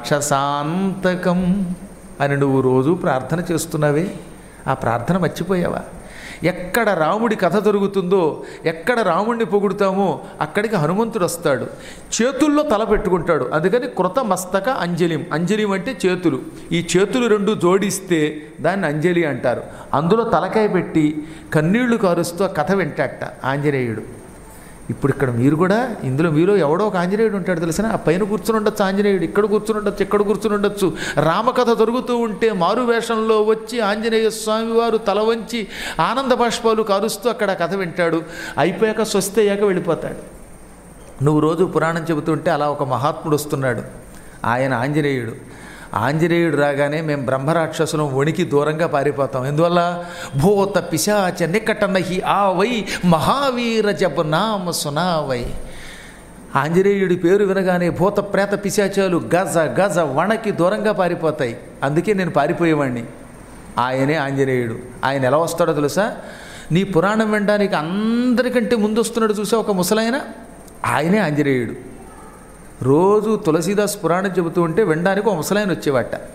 రాక్షసాంతకం అని నువ్వు రోజు ప్రార్థన చేస్తున్నావే ఆ ప్రార్థన మర్చిపోయావా ఎక్కడ రాముడి కథ జరుగుతుందో ఎక్కడ రాముడిని పొగుడుతామో అక్కడికి హనుమంతుడు వస్తాడు చేతుల్లో తల పెట్టుకుంటాడు అందుకని కృత మస్తక అంజలిం అంజలిం అంటే చేతులు ఈ చేతులు రెండు జోడిస్తే దాన్ని అంజలి అంటారు అందులో తలకాయ పెట్టి కన్నీళ్లు కారుస్తూ ఆ కథ వింటాట ఆంజనేయుడు ఇప్పుడు ఇక్కడ మీరు కూడా ఇందులో మీలో ఎవడో ఒక ఆంజనేయుడు ఉంటాడు తెలిసిన ఆ పైన కూర్చుని ఉండొచ్చు ఆంజనేయుడు ఇక్కడ కూర్చుని ఉండొచ్చు ఇక్కడ కూర్చుని ఉండొచ్చు రామకథ జరుగుతూ ఉంటే మారు వేషంలో వచ్చి ఆంజనేయ స్వామి వారు తల వంచి ఆనంద బాష్పాలు కారుస్తూ అక్కడ ఆ కథ వింటాడు అయిపోయాక స్వస్తి అయ్యాక వెళ్ళిపోతాడు నువ్వు రోజు పురాణం చెబుతుంటే అలా ఒక మహాత్ముడు వస్తున్నాడు ఆయన ఆంజనేయుడు ఆంజనేయుడు రాగానే మేము బ్రహ్మరాక్షసులం వణికి దూరంగా పారిపోతాం ఎందువల్ల భూత పిశాచ నికటనహి ఆ వై మహావీర జప నామ సునావై ఆంజనేయుడి పేరు వినగానే భూత ప్రేత పిశాచాలు గజ గజ వణకి దూరంగా పారిపోతాయి అందుకే నేను పారిపోయేవాడిని ఆయనే ఆంజనేయుడు ఆయన ఎలా వస్తాడో తెలుసా నీ పురాణం వినడానికి అందరికంటే ముందు వస్తున్నాడు చూసా ఒక ముసలాయన ఆయనే ఆంజనేయుడు రోజు తులసీదాస్ పురాణం చెబుతూ ఉంటే వినడానికి ఒక ముసలాయన వచ్చేవాట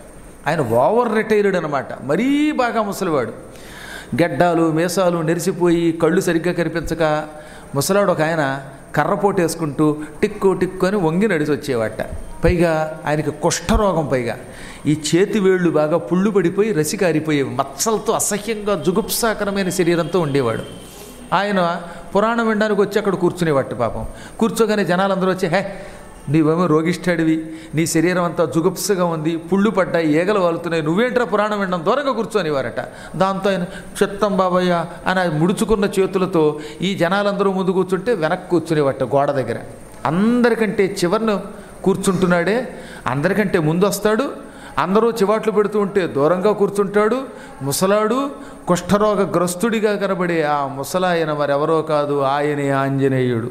ఆయన ఓవర్ రిటైర్డ్ అనమాట మరీ బాగా ముసలివాడు గెడ్డాలు మేసాలు నెరిసిపోయి కళ్ళు సరిగ్గా కనిపించక ముసలాడు ఒక ఆయన కర్రపోటు వేసుకుంటూ టిక్కు టిక్కు అని వంగి నడిచి వచ్చేవాట పైగా ఆయనకి కుష్ఠరోగం పైగా ఈ చేతి వేళ్ళు బాగా పుళ్ళు పడిపోయి రసి కారిపోయేవి మచ్చలతో అసహ్యంగా జుగుప్సాకరమైన శరీరంతో ఉండేవాడు ఆయన పురాణం వినడానికి వచ్చి అక్కడ కూర్చునేవాట పాపం కూర్చోగానే జనాలందరూ వచ్చి హే నీవేమో రోగిష్టాడివి నీ శరీరం అంతా జుగుప్సగా ఉంది పుళ్ళు పడ్డాయి ఈగలు వాలుతున్నాయి నువ్వేంట్రా పురాణం వినడం దూరంగా కూర్చొనివారట దాంతో ఆయన చిత్తం బాబయ్య అని ఆ ముడుచుకున్న చేతులతో ఈ జనాలందరూ ముందు కూర్చుంటే వెనక్కి కూర్చునేవాట గోడ దగ్గర అందరికంటే చివరిన కూర్చుంటున్నాడే అందరికంటే ముందు వస్తాడు అందరూ చివాట్లు పెడుతూ ఉంటే దూరంగా కూర్చుంటాడు ముసలాడు కుష్ఠరోగ గ్రస్తుడిగా కనబడే ఆ ముసలాయన మరెవరో కాదు ఆయనే ఆంజనేయుడు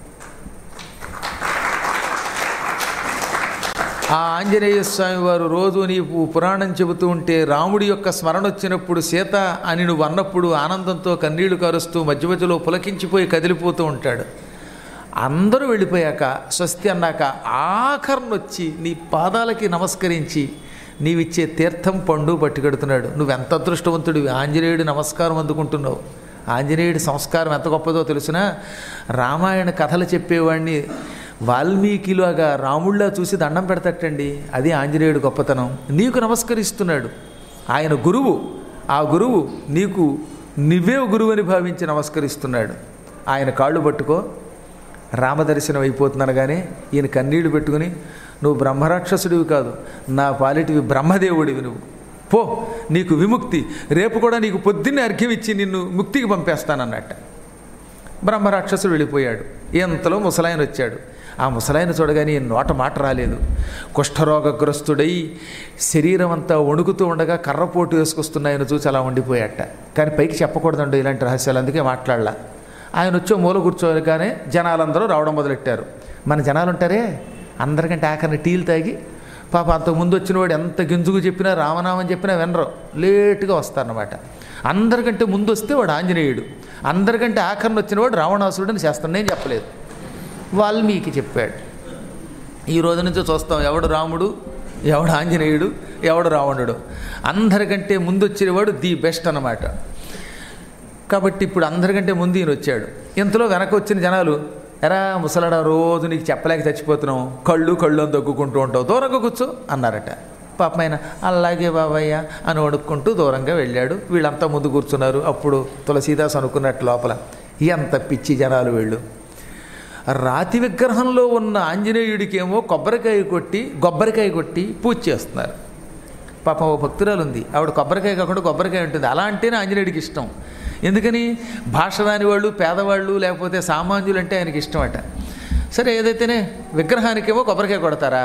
ఆ ఆంజనేయ స్వామి వారు రోజు నీవు పురాణం చెబుతూ ఉంటే రాముడి యొక్క స్మరణ వచ్చినప్పుడు సీత అని నువ్వు అన్నప్పుడు ఆనందంతో కన్నీళ్లు కారుస్తూ మధ్య మధ్యలో పులకించిపోయి కదిలిపోతూ ఉంటాడు అందరూ వెళ్ళిపోయాక స్వస్తి అన్నాక ఆఖరినొచ్చి నీ పాదాలకి నమస్కరించి నీవిచ్చే తీర్థం పండు పట్టుకెడుతున్నాడు నువ్వెంత అదృష్టవంతుడివి ఆంజనేయుడి నమస్కారం అందుకుంటున్నావు ఆంజనేయుడి సంస్కారం ఎంత గొప్పదో తెలుసునా రామాయణ కథలు చెప్పేవాడిని వాల్మీకిలాగా రాముళ్ళ చూసి దండం పెడతట్టండి అది ఆంజనేయుడు గొప్పతనం నీకు నమస్కరిస్తున్నాడు ఆయన గురువు ఆ గురువు నీకు నువ్వే గురువు అని భావించి నమస్కరిస్తున్నాడు ఆయన కాళ్ళు పట్టుకో రామదర్శనం అయిపోతుందనగానే ఈయన కన్నీళ్లు పెట్టుకుని నువ్వు బ్రహ్మరాక్షసుడివి కాదు నా పాలిటివి బ్రహ్మదేవుడివి నువ్వు పో నీకు విముక్తి రేపు కూడా నీకు పొద్దున్నే అర్ఘ్యం ఇచ్చి నిన్ను ముక్తికి పంపేస్తానన్నట్ట బ్రహ్మరాక్షసుడు వెళ్ళిపోయాడు ఎంతలో ముసలాయన వచ్చాడు ఆ ముసలాయన చూడగానే ఈయన నోట మాట రాలేదు కుష్ఠరోగగ్రస్తుడై శరీరం అంతా వణుకుతూ ఉండగా కర్రపోటు వేసుకొస్తున్నాయని చూసి అలా ఉండిపోయాట కానీ పైకి చెప్పకూడదండి ఇలాంటి రహస్యాలు అందుకే మాట్లాడలా ఆయన వచ్చి ఓ మూల కూర్చోగానే జనాలందరూ రావడం మొదలెట్టారు మన జనాలు ఉంటారే అందరికంటే ఆఖరిని టీలు తాగి పాప అంతకుముందు వచ్చిన వాడు ఎంత గింజుకు చెప్పినా రామనామం చెప్పినా వినరు లేటుగా వస్తారన్నమాట అందరికంటే ముందు వస్తే వాడు ఆంజనేయుడు అందరికంటే ఆఖరిని వచ్చిన వాడు రావణాసురుడు అని చేస్తాను నేను చెప్పలేదు వాల్మీకి చెప్పాడు ఈ రోజు నుంచి చూస్తాం ఎవడు రాముడు ఎవడు ఆంజనేయుడు ఎవడు రావణుడు అందరికంటే ముందు వచ్చేవాడు ది బెస్ట్ అన్నమాట కాబట్టి ఇప్పుడు అందరికంటే ముందు ఈయన వచ్చాడు ఇంతలో వెనక వచ్చిన జనాలు ఎరా ముసలాడా రోజు నీకు చెప్పలేక చచ్చిపోతున్నావు కళ్ళు కళ్ళు అని దగ్గుకుంటూ ఉంటావు దూరంగా కూర్చో అన్నారట పాపమైన అలాగే బాబయ్య అని వణుక్కుంటూ దూరంగా వెళ్ళాడు వీళ్ళంతా ముందు కూర్చున్నారు అప్పుడు తులసీదాస్ అనుకున్నట్టు లోపల ఎంత పిచ్చి జనాలు వీళ్ళు రాతి విగ్రహంలో ఉన్న ఆంజనేయుడికేమో కొబ్బరికాయ కొట్టి కొబ్బరికాయ కొట్టి పూజ చేస్తున్నారు పాపం ఓ భక్తురాలు ఉంది ఆవిడ కొబ్బరికాయ కాకుండా కొబ్బరికాయ ఉంటుంది అలా అంటేనే ఆంజనేయుడికి ఇష్టం ఎందుకని భాష రాని వాళ్ళు పేదవాళ్ళు లేకపోతే సామాన్యులు అంటే ఆయనకి ఇష్టం అట సరే ఏదైతేనే విగ్రహానికేమో కొబ్బరికాయ కొడతారా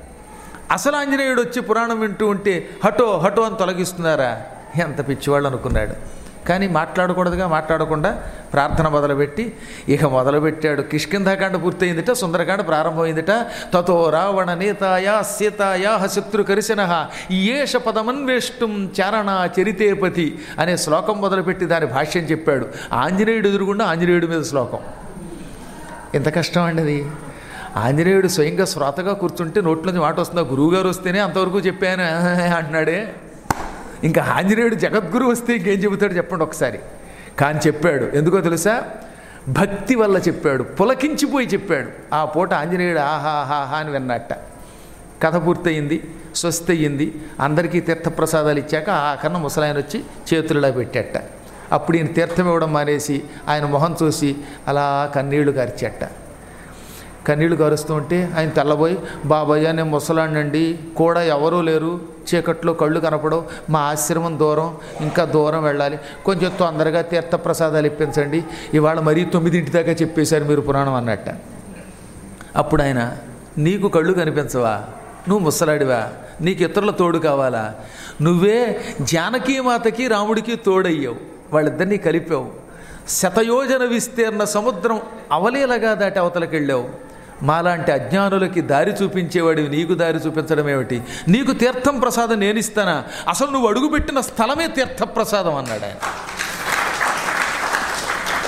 అసలు ఆంజనేయుడు వచ్చి పురాణం వింటూ ఉంటే హటో హటో అని తొలగిస్తున్నారా ఎంత పిచ్చివాళ్ళు అనుకున్నాడు కానీ మాట్లాడకూడదుగా మాట్లాడకుండా ప్రార్థన మొదలుపెట్టి ఇక మొదలుపెట్టాడు కిష్కింధాకాండ పూర్తయిందిట సుందరకాండ ప్రారంభమైందిట తతో రావణ నేతాయా సీతాయా శత్రు కరిశన ఏష పదమన్వేష్టం చారణ చరితేపతి అనే శ్లోకం మొదలుపెట్టి దాని భాష్యం చెప్పాడు ఆంజనేయుడు ఎదురుగుండా ఆంజనేయుడి మీద శ్లోకం ఎంత కష్టం అండి అది ఆంజనేయుడు స్వయంగా శ్రోతగా కూర్చుంటే నోట్లోంచి మాట వస్తుందా గురువుగారు వస్తేనే అంతవరకు చెప్పాను అంటున్నాడే ఇంకా ఆంజనేయుడు జగద్గురు వస్తే ఇంకేం చెబుతాడు చెప్పండి ఒకసారి కానీ చెప్పాడు ఎందుకో తెలుసా భక్తి వల్ల చెప్పాడు పులకించిపోయి చెప్పాడు ఆ పూట ఆంజనేయుడు ఆహాహాహా అని విన్నట్ట కథ పూర్తయింది స్వస్తి అయ్యింది అందరికీ తీర్థప్రసాదాలు ఇచ్చాక ఆ కన్న ముసలాయన వచ్చి చేతులలో పెట్టేట అప్పుడు ఈయన తీర్థం ఇవ్వడం మానేసి ఆయన మొహం చూసి అలా కన్నీళ్లు కార్చేట కన్నీళ్లు కారుస్తూ ఉంటే ఆయన తెల్లబోయి బాబాయ్య నేను ముసలాడినండి కూడా ఎవరూ లేరు చీకట్లో కళ్ళు కనపడవు మా ఆశ్రమం దూరం ఇంకా దూరం వెళ్ళాలి కొంచెం తొందరగా తీర్థప్రసాదాలు ఇప్పించండి ఇవాళ మరీ తొమ్మిదింటి దాకా చెప్పేశారు మీరు పురాణం అన్నట్ట అప్పుడు ఆయన నీకు కళ్ళు కనిపించవా నువ్వు ముసలాడివా నీకు ఇతరుల తోడు కావాలా నువ్వే జానకీమాతకి రాముడికి తోడయ్యావు వాళ్ళిద్దరినీ కలిపావు శతయోజన విస్తీర్ణ సముద్రం అవలీలగా దాటి అవతలకి వెళ్ళావు మాలాంటి అజ్ఞానులకి దారి చూపించేవాడివి నీకు దారి చూపించడం ఏమిటి నీకు తీర్థం ప్రసాదం నేను ఇస్తానా అసలు నువ్వు అడుగుపెట్టిన స్థలమే తీర్థప్రసాదం అన్నాడు ఆయన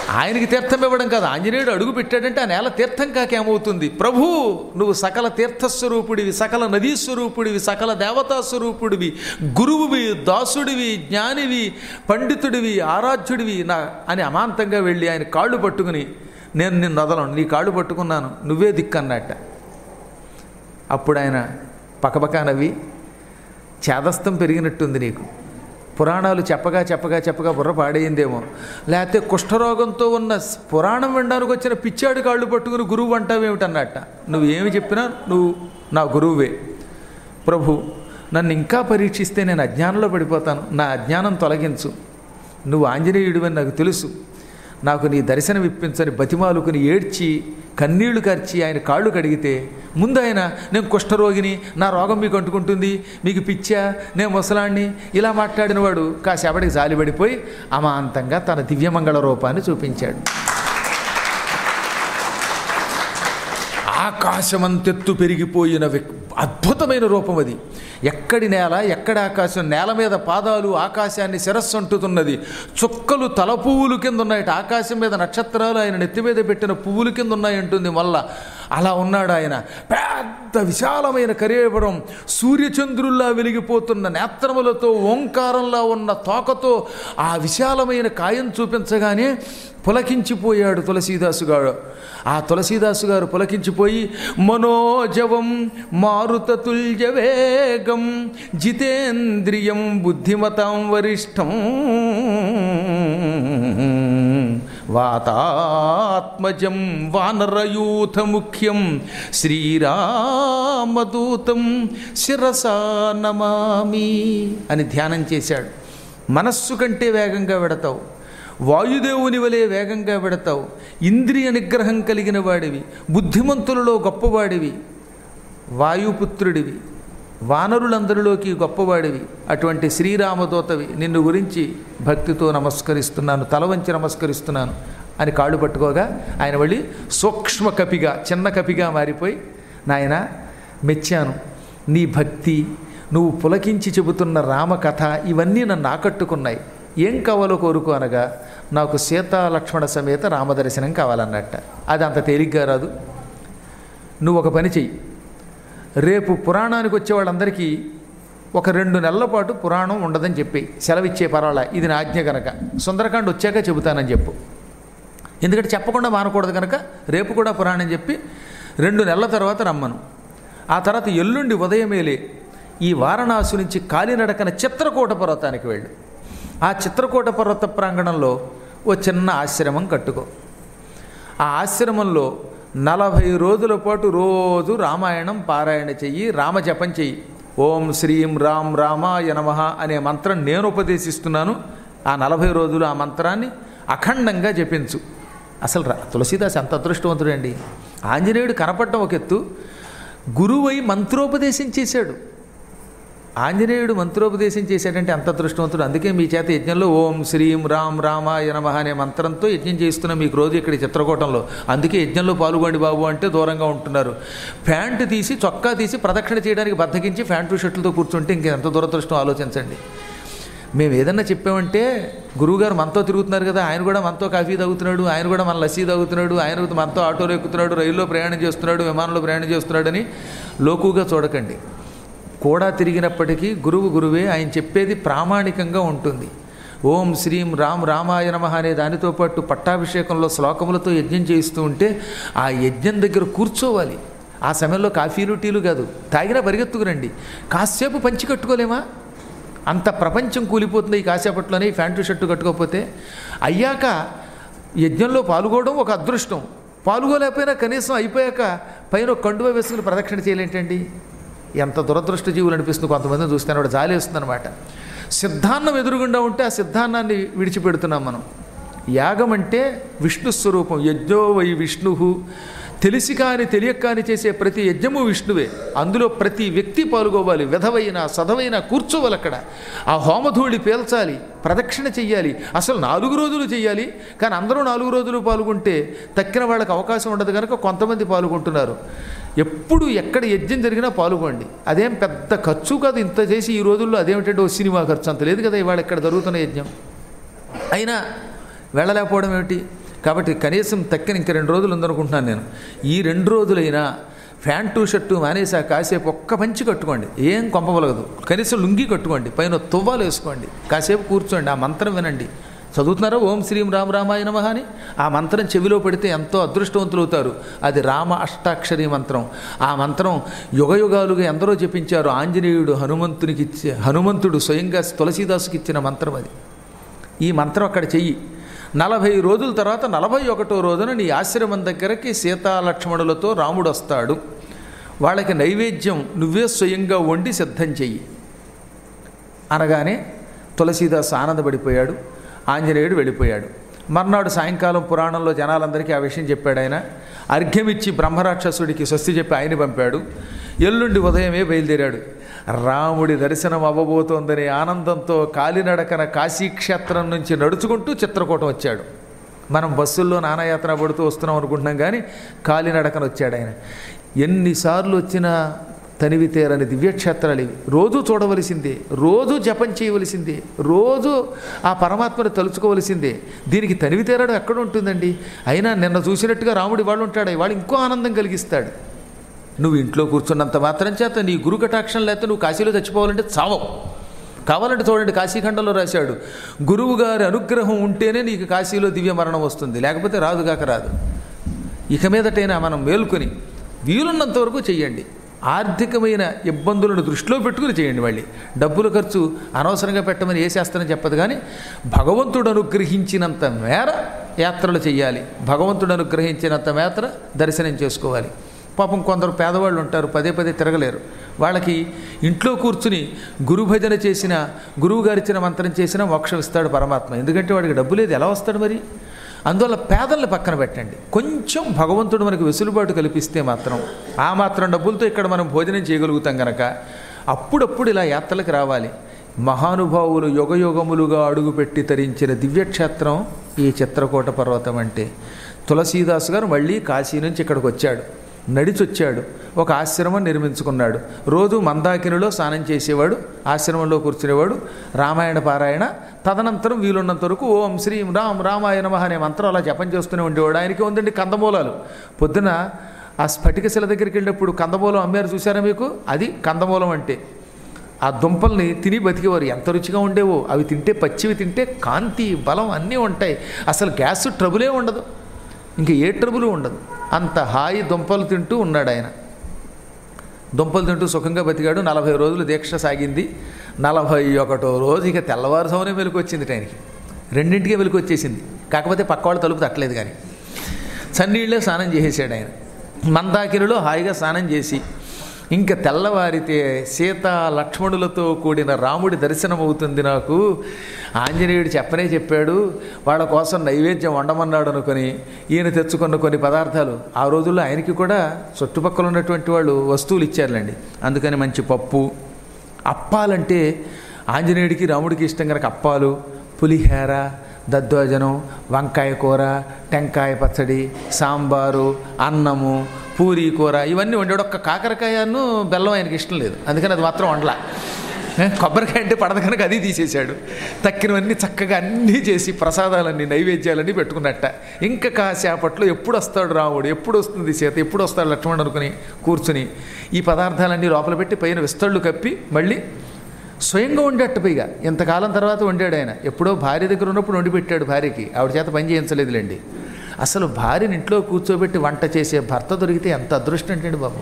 ఆయనకి తీర్థం ఇవ్వడం కాదు ఆంజనేయుడు అడుగు పెట్టాడంటే ఆ నేల తీర్థం కాకేమవుతుంది ప్రభు నువ్వు సకల తీర్థస్వరూపుడివి సకల నదీ స్వరూపుడివి సకల దేవతా స్వరూపుడివి గురువువి దాసుడివి జ్ఞానివి పండితుడివి ఆరాధ్యుడివి నా అని అమాంతంగా వెళ్ళి ఆయన కాళ్ళు పట్టుకుని నేను నిన్ను వదలను నీ కాళ్ళు పట్టుకున్నాను నువ్వే దిక్కన్నట్ట అప్పుడు ఆయన పకపకా నవ్వి చేదస్తం పెరిగినట్టుంది నీకు పురాణాలు చెప్పగా చెప్పగా చెప్పగా బుర్ర పాడైందేమో లేకపోతే కుష్ఠరోగంతో ఉన్న స్- పురాణం వినడానికి వచ్చిన పిచ్చాడు కాళ్ళు పట్టుకుని గురువు అంటావేమిటన్నట్ట నువ్వు ఏమి చెప్పినా నువ్వు నా గురువువే ప్రభు నన్ను ఇంకా పరీక్షిస్తే నేను అజ్ఞానంలో పడిపోతాను నా అజ్ఞానం తొలగించు నువ్వు ఆంజనేయుడివని నాకు తెలుసు నాకు నీ దర్శనం ఇప్పించని బతిమాలుకుని ఏడ్చి కన్నీళ్లు కార్చి ఆయన కాళ్ళు కడిగితే ముందు ఆయన నేను కుష్ఠరోగిని నా రోగం మీకు అంటుకుంటుంది మీకు పిచ్చా నేను ముసలాన్ని ఇలా మాట్లాడిన వాడు కాసేపటికి జాలిపడిపోయి అమాంతంగా తన దివ్యమంగళ రూపాన్ని చూపించాడు ఆకాశమంతెత్తు పెరిగిపోయిన వ్యక్- అద్భుతమైన రూపం అది ఎక్కడి నేల ఎక్కడి ఆకాశం నేల మీద పాదాలు ఆకాశాన్ని శిరస్సు అంటుతున్నది చుక్కలు తల పువ్వులు కింద ఉన్నాయట ఆకాశం మీద నక్షత్రాలు ఆయన నెత్తి మీద పెట్టిన పువ్వుల కింద ఉన్నాయంటుంది మళ్ళా అలా ఉన్నాడు ఆయన పెద్ద విశాలమైన కరేవరం సూర్యచంద్రుల్లా వెలిగిపోతున్న నేత్రములతో ఓంకారంలా ఉన్న తోకతో ఆ విశాలమైన కాయం చూపించగానే పులకించిపోయాడు తులసీదాసు గారు ఆ తులసీదాసు గారు పులకించిపోయి మనోజవం మారుతతుల్య వేగం జితేంద్రియం బుద్ధిమతాం వరిష్టం వాతాత్మజం వానరయూథ ముఖ్యం శ్రీరామదూతం శిరసా నమామి అని ధ్యానం చేశాడు మనస్సు కంటే వేగంగా వెడతావు వాయుదేవుని వలె వేగంగా వెడతావు ఇంద్రియ నిగ్రహం కలిగిన వాడివి బుద్ధిమంతులలో గొప్పవాడివి వాయుపుత్రుడివి వానరులందరిలోకి గొప్పవాడివి అటువంటి శ్రీరామదూతవి నిన్ను గురించి భక్తితో నమస్కరిస్తున్నాను తల వంచి నమస్కరిస్తున్నాను అని కాళ్ళు పట్టుకోగా ఆయన వెళ్ళి సూక్ష్మ కపిగా చిన్న కపిగా మారిపోయి నాయన మెచ్చాను నీ భక్తి నువ్వు పులకించి చెబుతున్న రామకథ ఇవన్నీ నన్ను ఆకట్టుకున్నాయి ఏం కావాలో కోరుకో అనగా నాకు సీతా లక్ష్మణ సమేత రామదర్శనం కావాలన్నట్ట అది అంత తేలిగ్గా రాదు నువ్వు ఒక పని చెయ్యి రేపు పురాణానికి వచ్చే వాళ్ళందరికీ ఒక రెండు నెలల పాటు పురాణం ఉండదని చెప్పి సెలవిచ్చే పర్వాలా ఇది నా ఆజ్ఞ కనుక సుందరకాండ వచ్చాక చెబుతానని చెప్పు ఎందుకంటే చెప్పకుండా మానకూడదు కనుక రేపు కూడా పురాణం చెప్పి రెండు నెలల తర్వాత రమ్మను ఆ తర్వాత ఎల్లుండి ఉదయమేలే ఈ వారణాసి నుంచి కాలినడకన చిత్రకూట పర్వతానికి వెళ్ళు ఆ చిత్రకూట పర్వత ప్రాంగణంలో ఓ చిన్న ఆశ్రమం కట్టుకో ఆ ఆశ్రమంలో నలభై రోజుల పాటు రోజు రామాయణం పారాయణ చెయ్యి రామజపం చెయ్యి ఓం శ్రీం రామ్ రామాయ నమః అనే మంత్రం నేను ఉపదేశిస్తున్నాను ఆ నలభై రోజులు ఆ మంత్రాన్ని అఖండంగా జపించు అసలు రా తులసీదాస్ ఎంత అదృష్టవంతుడండి ఆంజనేయుడు కనపడటం ఒక ఎత్తు గురువై మంత్రోపదేశం చేశాడు ఆంజనేయుడు మంత్రోపదేశం చేశాడంటే అంత అదృష్టవంతుడు అందుకే మీ చేత యజ్ఞంలో ఓం శ్రీం రామ్ రామాయ నమః అనే మంత్రంతో యజ్ఞం చేస్తున్న మీకు రోజు ఇక్కడ ఈ చిత్రకూటంలో అందుకే యజ్ఞంలో పాల్గొండి బాబు అంటే దూరంగా ఉంటున్నారు ప్యాంటు తీసి చొక్కా తీసి ప్రదక్షిణ చేయడానికి బద్దకించి ప్యాంటు షర్టులతో కూర్చుంటే ఇంకెంత దురదృష్టం ఆలోచించండి మేము ఏదన్నా చెప్పామంటే గురువుగారు మనతో తిరుగుతున్నారు కదా ఆయన కూడా మనతో కాఫీ తాగుతున్నాడు ఆయన కూడా మన లస్సీ తాగుతున్నాడు ఆయన కూడా మనతో ఆటోలో ఎక్కుతున్నాడు రైల్లో ప్రయాణం చేస్తున్నాడు విమానంలో ప్రయాణం చేస్తున్నాడని లోకుగా చూడకండి కూడా తిరిగినప్పటికీ గురువు గురువే ఆయన చెప్పేది ప్రామాణికంగా ఉంటుంది ఓం శ్రీం రామ్ రామాయ నమః అనే దానితో పాటు పట్టాభిషేకంలో శ్లోకములతో యజ్ఞం చేయిస్తూ ఉంటే ఆ యజ్ఞం దగ్గర కూర్చోవాలి ఆ సమయంలో కాఫీలు టీలు కాదు తాగినా పరిగెత్తుకురండి కాసేపు పంచి కట్టుకోలేమా అంత ప్రపంచం కూలిపోతుంది ఈ కాసేపట్లోనే ఈ ప్యాంటు షర్టు కట్టుకోకపోతే అయ్యాక యజ్ఞంలో పాల్గొనడం ఒక అదృష్టం పాల్గొలేకపోయినా కనీసం అయిపోయాక పైన ఒక కండువ వేసుకుని ప్రదక్షిణ చేయలేంటండి ఎంత దురదృష్ట జీవులు అనిపిస్తుంది కొంతమందిని చూస్తే వాడు జాలి అనమాట సిద్ధాన్నం ఎదురుగుండా ఉంటే ఆ సిద్ధాన్నాన్ని విడిచిపెడుతున్నాం మనం యాగం అంటే విష్ణు స్వరూపం యజ్ఞో వై విష్ణు తెలిసి కాని తెలియక కాని చేసే ప్రతి యజ్ఞము విష్ణువే అందులో ప్రతి వ్యక్తి పాల్గొవాలి విధవైన సధవైన కూర్చోవాలి అక్కడ ఆ హోమధూళి పేల్చాలి ప్రదక్షిణ చెయ్యాలి అసలు నాలుగు రోజులు చెయ్యాలి కానీ అందరూ నాలుగు రోజులు పాల్గొంటే తక్కిన వాళ్ళకి అవకాశం ఉండదు కనుక కొంతమంది పాల్గొంటున్నారు ఎప్పుడు ఎక్కడ యజ్ఞం జరిగినా పాల్గొండి అదేం పెద్ద ఖర్చు కాదు ఇంత చేసి ఈ రోజుల్లో అదేమిటంటే ఓ సినిమా ఖర్చు అంత లేదు కదా ఇవాళ ఇక్కడ జరుగుతున్న యజ్ఞం అయినా వెళ్ళలేకపోవడం ఏమిటి కాబట్టి కనీసం తక్కిన ఇంక రెండు రోజులు ఉందనుకుంటున్నాను నేను ఈ రెండు రోజులైనా ప్యాంటు షర్టు మానేసా కాసేపు ఒక్క పంచి కట్టుకోండి ఏం కొంపవలగదు కనీసం లుంగి కట్టుకోండి పైన తువ్వాలు వేసుకోండి కాసేపు కూర్చోండి ఆ మంత్రం వినండి చదువుతున్నారా ఓం శ్రీం రామ రామాయ నమః అని ఆ మంత్రం చెవిలో పెడితే ఎంతో అదృష్టవంతులు అవుతారు అది రామ అష్టాక్షరి మంత్రం ఆ మంత్రం యుగయుగాలుగా ఎందరో జపించారు ఆంజనేయుడు హనుమంతునికి ఇచ్చే హనుమంతుడు స్వయంగా తులసీదాసుకి ఇచ్చిన మంత్రం అది ఈ మంత్రం అక్కడ చెయ్యి నలభై రోజుల తర్వాత నలభై ఒకటో రోజున నీ ఆశ్రమం దగ్గరకి సీతాలక్ష్మణులతో రాముడు వస్తాడు వాళ్ళకి నైవేద్యం నువ్వే స్వయంగా వండి సిద్ధం చెయ్యి అనగానే తులసీదాస్ ఆనందపడిపోయాడు ఆంజనేయుడు వెళ్ళిపోయాడు మర్నాడు సాయంకాలం పురాణంలో జనాలందరికీ ఆ విషయం చెప్పాడు ఆయన అర్ఘ్యమిచ్చి బ్రహ్మరాక్షసుడికి స్వస్తి చెప్పి ఆయన పంపాడు ఎల్లుండి ఉదయమే బయలుదేరాడు రాముడి దర్శనం అవ్వబోతోందనే ఆనందంతో కాలినడకన కాశీక్షేత్రం నుంచి నడుచుకుంటూ చిత్రకూటం వచ్చాడు మనం బస్సుల్లో నానాయాత్ర పడుతూ వస్తున్నాం అనుకుంటున్నాం కానీ కాలినడకన వచ్చాడు ఆయన ఎన్నిసార్లు వచ్చినా తనివి తీరని దివ్యక్షేత్రాలు ఇవి రోజు చూడవలసిందే రోజు జపం చేయవలసిందే రోజు ఆ పరమాత్మను తలుచుకోవలసిందే దీనికి తనివి తీరడం ఎక్కడ ఉంటుందండి అయినా నిన్న చూసినట్టుగా రాముడి వాళ్ళు ఉంటాడు వాడు ఇంకో ఆనందం కలిగిస్తాడు నువ్వు ఇంట్లో కూర్చున్నంత మాత్రం చేత నీ గురు కటాక్షం లేకపోతే నువ్వు కాశీలో చచ్చిపోవాలంటే చావవు కావాలంటే చూడండి కాశీఖండంలో రాశాడు గురువు గారి అనుగ్రహం ఉంటేనే నీకు కాశీలో దివ్య మరణం వస్తుంది లేకపోతే రాదుగాక రాదు ఇక మీదటైనా మనం మేల్కొని వీలున్నంత వరకు చెయ్యండి ఆర్థికమైన ఇబ్బందులను దృష్టిలో పెట్టుకుని చేయండి మళ్ళీ డబ్బుల ఖర్చు అనవసరంగా పెట్టమని ఏ శాస్త్రం చెప్పదు కానీ భగవంతుడు అనుగ్రహించినంత మేర యాత్రలు చేయాలి భగవంతుడు అనుగ్రహించినంత మేర దర్శనం చేసుకోవాలి పాపం కొందరు పేదవాళ్ళు ఉంటారు పదే పదే తిరగలేరు వాళ్ళకి ఇంట్లో కూర్చుని గురు భజన చేసిన గురువు గారు ఇచ్చిన మంత్రం చేసిన మోక్షం ఇస్తాడు పరమాత్మ ఎందుకంటే వాడికి డబ్బు లేదు ఎలా వస్తాడు మరి అందువల్ల పేదల్ని పక్కన పెట్టండి కొంచెం భగవంతుడు మనకు వెసులుబాటు కల్పిస్తే మాత్రం ఆ మాత్రం డబ్బులతో ఇక్కడ మనం భోజనం చేయగలుగుతాం గనక అప్పుడప్పుడు ఇలా యాత్రలకు రావాలి మహానుభావులు యుగయుగములుగా అడుగుపెట్టి తరించిన దివ్యక్షేత్రం ఈ చిత్రకూట పర్వతం అంటే తులసీదాస్ గారు మళ్ళీ కాశీ నుంచి ఇక్కడికి వచ్చాడు నడిచొచ్చాడు ఒక ఆశ్రమం నిర్మించుకున్నాడు రోజు మందాకినిలో స్నానం చేసేవాడు ఆశ్రమంలో కూర్చునేవాడు రామాయణ పారాయణ తదనంతరం వీలున్నంత వరకు ఓం శ్రీం రామ్ రామాయ నమః అనే మంత్రం అలా జపం చేస్తూనే ఉండేవాడు ఆయనకి ఉందండి కందమూలాలు పొద్దున ఆ స్ఫటికశిల దగ్గరికి వెళ్ళినప్పుడు కందమూలం అమ్మారు చూసారా మీకు అది కందమూలం అంటే ఆ దుంపల్ని తిని బతికేవారు ఎంత రుచిగా ఉండేవో అవి తింటే పచ్చివి తింటే కాంతి బలం అన్నీ ఉంటాయి అసలు గ్యాస్ ట్రబులే ఉండదు ఇంక ఏ ట్రబుల్ ఉండదు అంత హాయి దుంపలు తింటూ ఉన్నాడు ఆయన దుంపలు తింటూ సుఖంగా బతికాడు నలభై రోజులు దీక్ష సాగింది నలభై ఒకటో రోజు ఇక తెల్లవారుజామునే వెలుకు వచ్చింది ఆయనకి రెండింటికే వెలుకు వచ్చేసింది కాకపోతే పక్కవాళ్ళు తలుపు తట్టలేదు కానీ చన్నీళ్ళే స్నానం చేసేసాడు ఆయన మందాకిరిలో హాయిగా స్నానం చేసి ఇంకా తెల్లవారితే సీత లక్ష్మణులతో కూడిన రాముడి దర్శనం అవుతుంది నాకు ఆంజనేయుడు చెప్పనే చెప్పాడు వాళ్ళ కోసం నైవేద్యం వండమన్నాడు అనుకొని ఈయన తెచ్చుకున్న కొన్ని పదార్థాలు ఆ రోజుల్లో ఆయనకి కూడా చుట్టుపక్కల ఉన్నటువంటి వాళ్ళు వస్తువులు ఇచ్చారులేండి అందుకని మంచి పప్పు అప్పాలంటే ఆంజనేయుడికి రాముడికి ఇష్టం కనుక అప్పాలు పులిహేర దద్దోజనం వంకాయ కూర టెంకాయ పచ్చడి సాంబారు అన్నము పూరి కూర ఇవన్నీ వండాడు ఒక్క కాకరకాయను బెల్లం ఆయనకి ఇష్టం లేదు అందుకని అది మాత్రం వండలా ఏ, కొబ్బరికాయ అంటే పడదు కనుక అది తీసేశాడు తక్కినవన్నీ చక్కగా అన్నీ చేసి ప్రసాదాలన్నీ నైవేద్యాలన్నీ పెట్టుకున్నట్ట ఇంకా కాసేపట్లో ఎప్పుడు వస్తాడు రాముడు ఎప్పుడు వస్తుంది సీత ఎప్పుడు వస్తాడు లక్ష్మణుడు అనుకుని కూర్చుని ఈ పదార్థాలన్నీ లోపల పెట్టి పైన విస్తళ్ళు కప్పి మళ్ళీ స్వయంగా వండేట పైగా ఇంతకాలం తర్వాత వండాడు ఆయన ఎప్పుడో భార్య దగ్గర ఉన్నప్పుడు వండి పెట్టాడు భార్యకి ఆవిడ చేత పని చేయించలేదులేండి అసలు భార్యని ఇంట్లో కూర్చోబెట్టి వంట చేసే భర్త దొరికితే ఎంత అదృష్టం ఏంటండి బాబు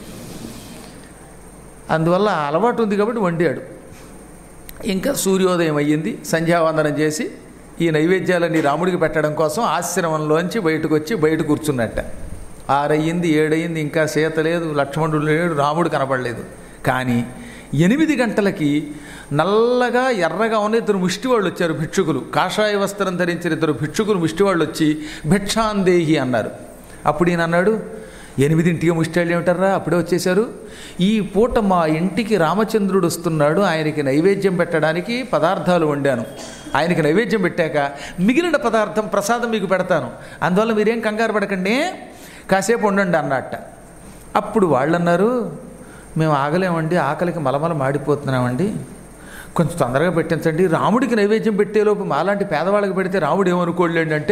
అందువల్ల ఆ అలవాటు ఉంది కాబట్టి వండాడు ఇంకా సూర్యోదయం అయ్యింది సంధ్యావందనం చేసి ఈ నైవేద్యాలన్నీ రాముడికి పెట్టడం కోసం ఆశ్రమంలోంచి బయటకు వచ్చి బయట కూర్చున్నట్ట ఆరయ్యింది ఏడయింది ఇంకా సీత లేదు లక్ష్మణుడు లేడు రాముడు కనపడలేదు కానీ ఎనిమిది గంటలకి నల్లగా ఎర్రగా ఉన్న ఇద్దరు ముష్టివాళ్ళు వచ్చారు భిక్షుకులు కాషాయ వస్త్రం ధరించిన ఇద్దరు భిక్షుకులు ముష్టివాళ్ళు వచ్చి భిక్షాందేహి అన్నారు అప్పుడు ఈయన అన్నాడు ఎనిమిదింటికి ముష్టాళ్ళు ఏమిటారా అప్పుడే వచ్చేశారు ఈ పూట మా ఇంటికి రామచంద్రుడు వస్తున్నాడు ఆయనకి నైవేద్యం పెట్టడానికి పదార్థాలు వండాను ఆయనకి నైవేద్యం పెట్టాక మిగిలిన పదార్థం ప్రసాదం మీకు పెడతాను అందువల్ల మీరేం కంగారు పడకండి కాసేపు ఉండండి అన్నట్ట అప్పుడు వాళ్ళు అన్నారు మేము ఆగలేమండి ఆకలికి మలమల మాడిపోతున్నామండి కొంచెం తొందరగా పెట్టించండి రాముడికి నైవేద్యం పెట్టేలోపు మాలాంటి పేదవాళ్ళకి పెడితే రాముడు ఏమనుకోలేండి అంటే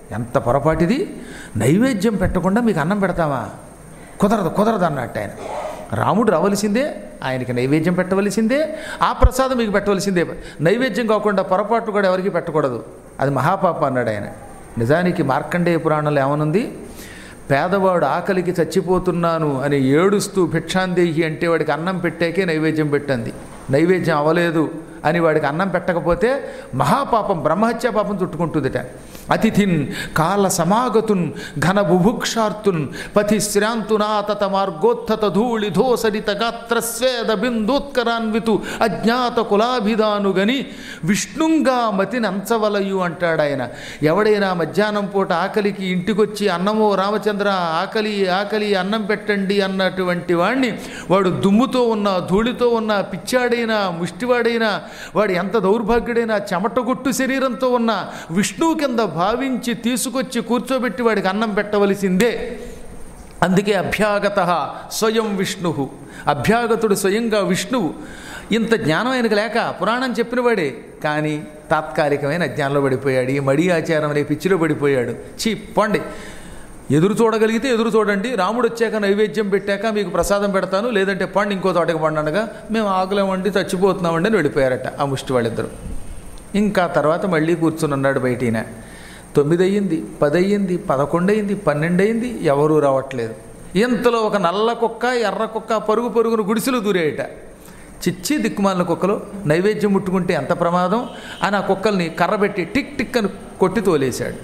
ఎంత పొరపాటిది నైవేద్యం పెట్టకుండా మీకు అన్నం పెడతామా కుదరదు కుదరదు అన్నట్టు ఆయన రాముడు రావలసిందే ఆయనకి నైవేద్యం పెట్టవలసిందే ఆ ప్రసాదం మీకు పెట్టవలసిందే నైవేద్యం కాకుండా పొరపాటు కూడా ఎవరికి పెట్టకూడదు అది మహాపాప అన్నాడు ఆయన నిజానికి మార్కండేయ పురాణంలో ఏమనుంది పేదవాడు ఆకలికి చచ్చిపోతున్నాను అని ఏడుస్తూ భిక్షాందేహి అంటే వాడికి అన్నం పెట్టాకే నైవేద్యం పెట్టండి నైవేద్యం అవ్వలేదు అని వాడికి అన్నం పెట్టకపోతే మహాపాపం బ్రహ్మహత్యా పాపం చుట్టుకుంటుందిట అతిథిన్ కాల సమాగతున్ ఘన బుభుక్షార్తున్ పతి శ్రాంతునాతత మార్గోత్థత ధూళి ధోసరిత గాత్ర స్వేద బిందోత్కరాన్వితు అజ్ఞాత కులాభిధానుగని విష్ణుంగా మతిని అంచవలయు అంటాడు ఆయన ఎవడైనా మధ్యాహ్నం పూట ఆకలికి ఇంటికొచ్చి అన్నమో రామచంద్ర ఆకలి ఆకలి అన్నం పెట్టండి అన్నటువంటి వాడిని వాడు దుమ్ముతో ఉన్న ధూళితో ఉన్న పిచ్చాడైనా ముష్టివాడైనా వాడు ఎంత దౌర్భాగ్యుడైనా చెమటగొట్టు శరీరంతో ఉన్న విష్ణువు కింద భావించి తీసుకొచ్చి కూర్చోబెట్టి వాడికి అన్నం పెట్టవలసిందే అందుకే అభ్యాగత స్వయం విష్ణు అభ్యాగతుడు స్వయంగా విష్ణువు ఇంత జ్ఞానం ఆయనకు లేక పురాణం చెప్పినవాడే కానీ తాత్కాలికమైన అజ్ఞానంలో పడిపోయాడు ఈ మడి ఆచారం అనే పిచ్చిలో పడిపోయాడు చీ పండి ఎదురు చూడగలిగితే ఎదురు చూడండి రాముడు వచ్చాక నైవేద్యం పెట్టాక మీకు ప్రసాదం పెడతాను లేదంటే పండు ఇంకో తోటకి పండనగా మేము ఆకులేమండి చచ్చిపోతున్నామండి అని వెళ్ళిపోయారట ఆ ముష్టి వాళ్ళిద్దరు ఇంకా తర్వాత మళ్ళీ కూర్చుని ఉన్నాడు బయటిన తొమ్మిది అయ్యింది పది అయ్యింది పదకొండు అయింది పన్నెండు అయింది ఎవరూ రావట్లేదు ఇంతలో ఒక నల్ల కుక్క ఎర్ర కుక్క పరుగు పరుగును గుడిసెలు దూరేయట చిచ్చి దిక్కుమాలిన కుక్కలు నైవేద్యం ముట్టుకుంటే ఎంత ప్రమాదం అని ఆ కుక్కల్ని కర్రబెట్టి టిక్ టిక్ అని కొట్టి తోలేశాడు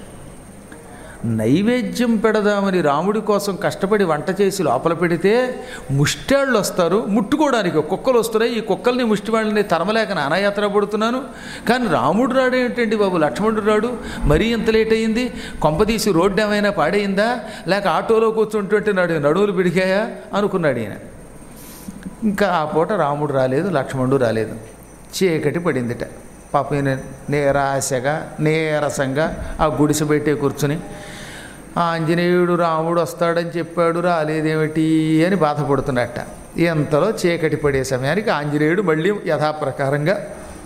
నైవేద్యం పెడదామని రాముడి కోసం కష్టపడి వంట చేసి లోపల పెడితే ముష్టాళ్ళు వస్తారు ముట్టుకోవడానికి కుక్కలు వస్తున్నాయి ఈ కుక్కల్ని ముష్టి వాళ్ళని తరమలేక నానాయాత్ర పడుతున్నాను కానీ రాముడు రాడు ఏంటండి బాబు లక్ష్మణుడు రాడు మరీ ఎంత లేట్ అయింది కొంపదీసి రోడ్డు ఏమైనా పాడైందా లేక ఆటోలో కూర్చుంటుంటే నడు నడువులు పిడికాయా అనుకున్నాడు ఈయన ఇంకా ఆ పూట రాముడు రాలేదు లక్ష్మణుడు రాలేదు చీకటి పడిందిట పాపం ఈయన నీరాశగా నీరసంగా ఆ గుడిసె పెట్టే కూర్చుని ఆ ఆంజనేయుడు రాముడు వస్తాడని చెప్పాడు రాలేదేమిటి అని బాధపడుతున్నట్ట ఎంతలో చీకటి పడే సమయానికి ఆంజనేయుడు మళ్ళీ యథాప్రకారంగా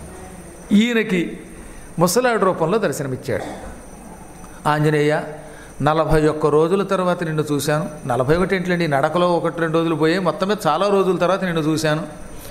ఈయనకి ముసలాడు రూపంలో దర్శనమిచ్చాడు ఆంజనేయ నలభై ఒక్క రోజుల తర్వాత నిన్ను చూశాను నలభై ఒకటి ఏంటండి నడకలో ఒకటి రెండు రోజులు పోయాయి మొత్తం మీద చాలా రోజుల తర్వాత నిన్ను చూశాను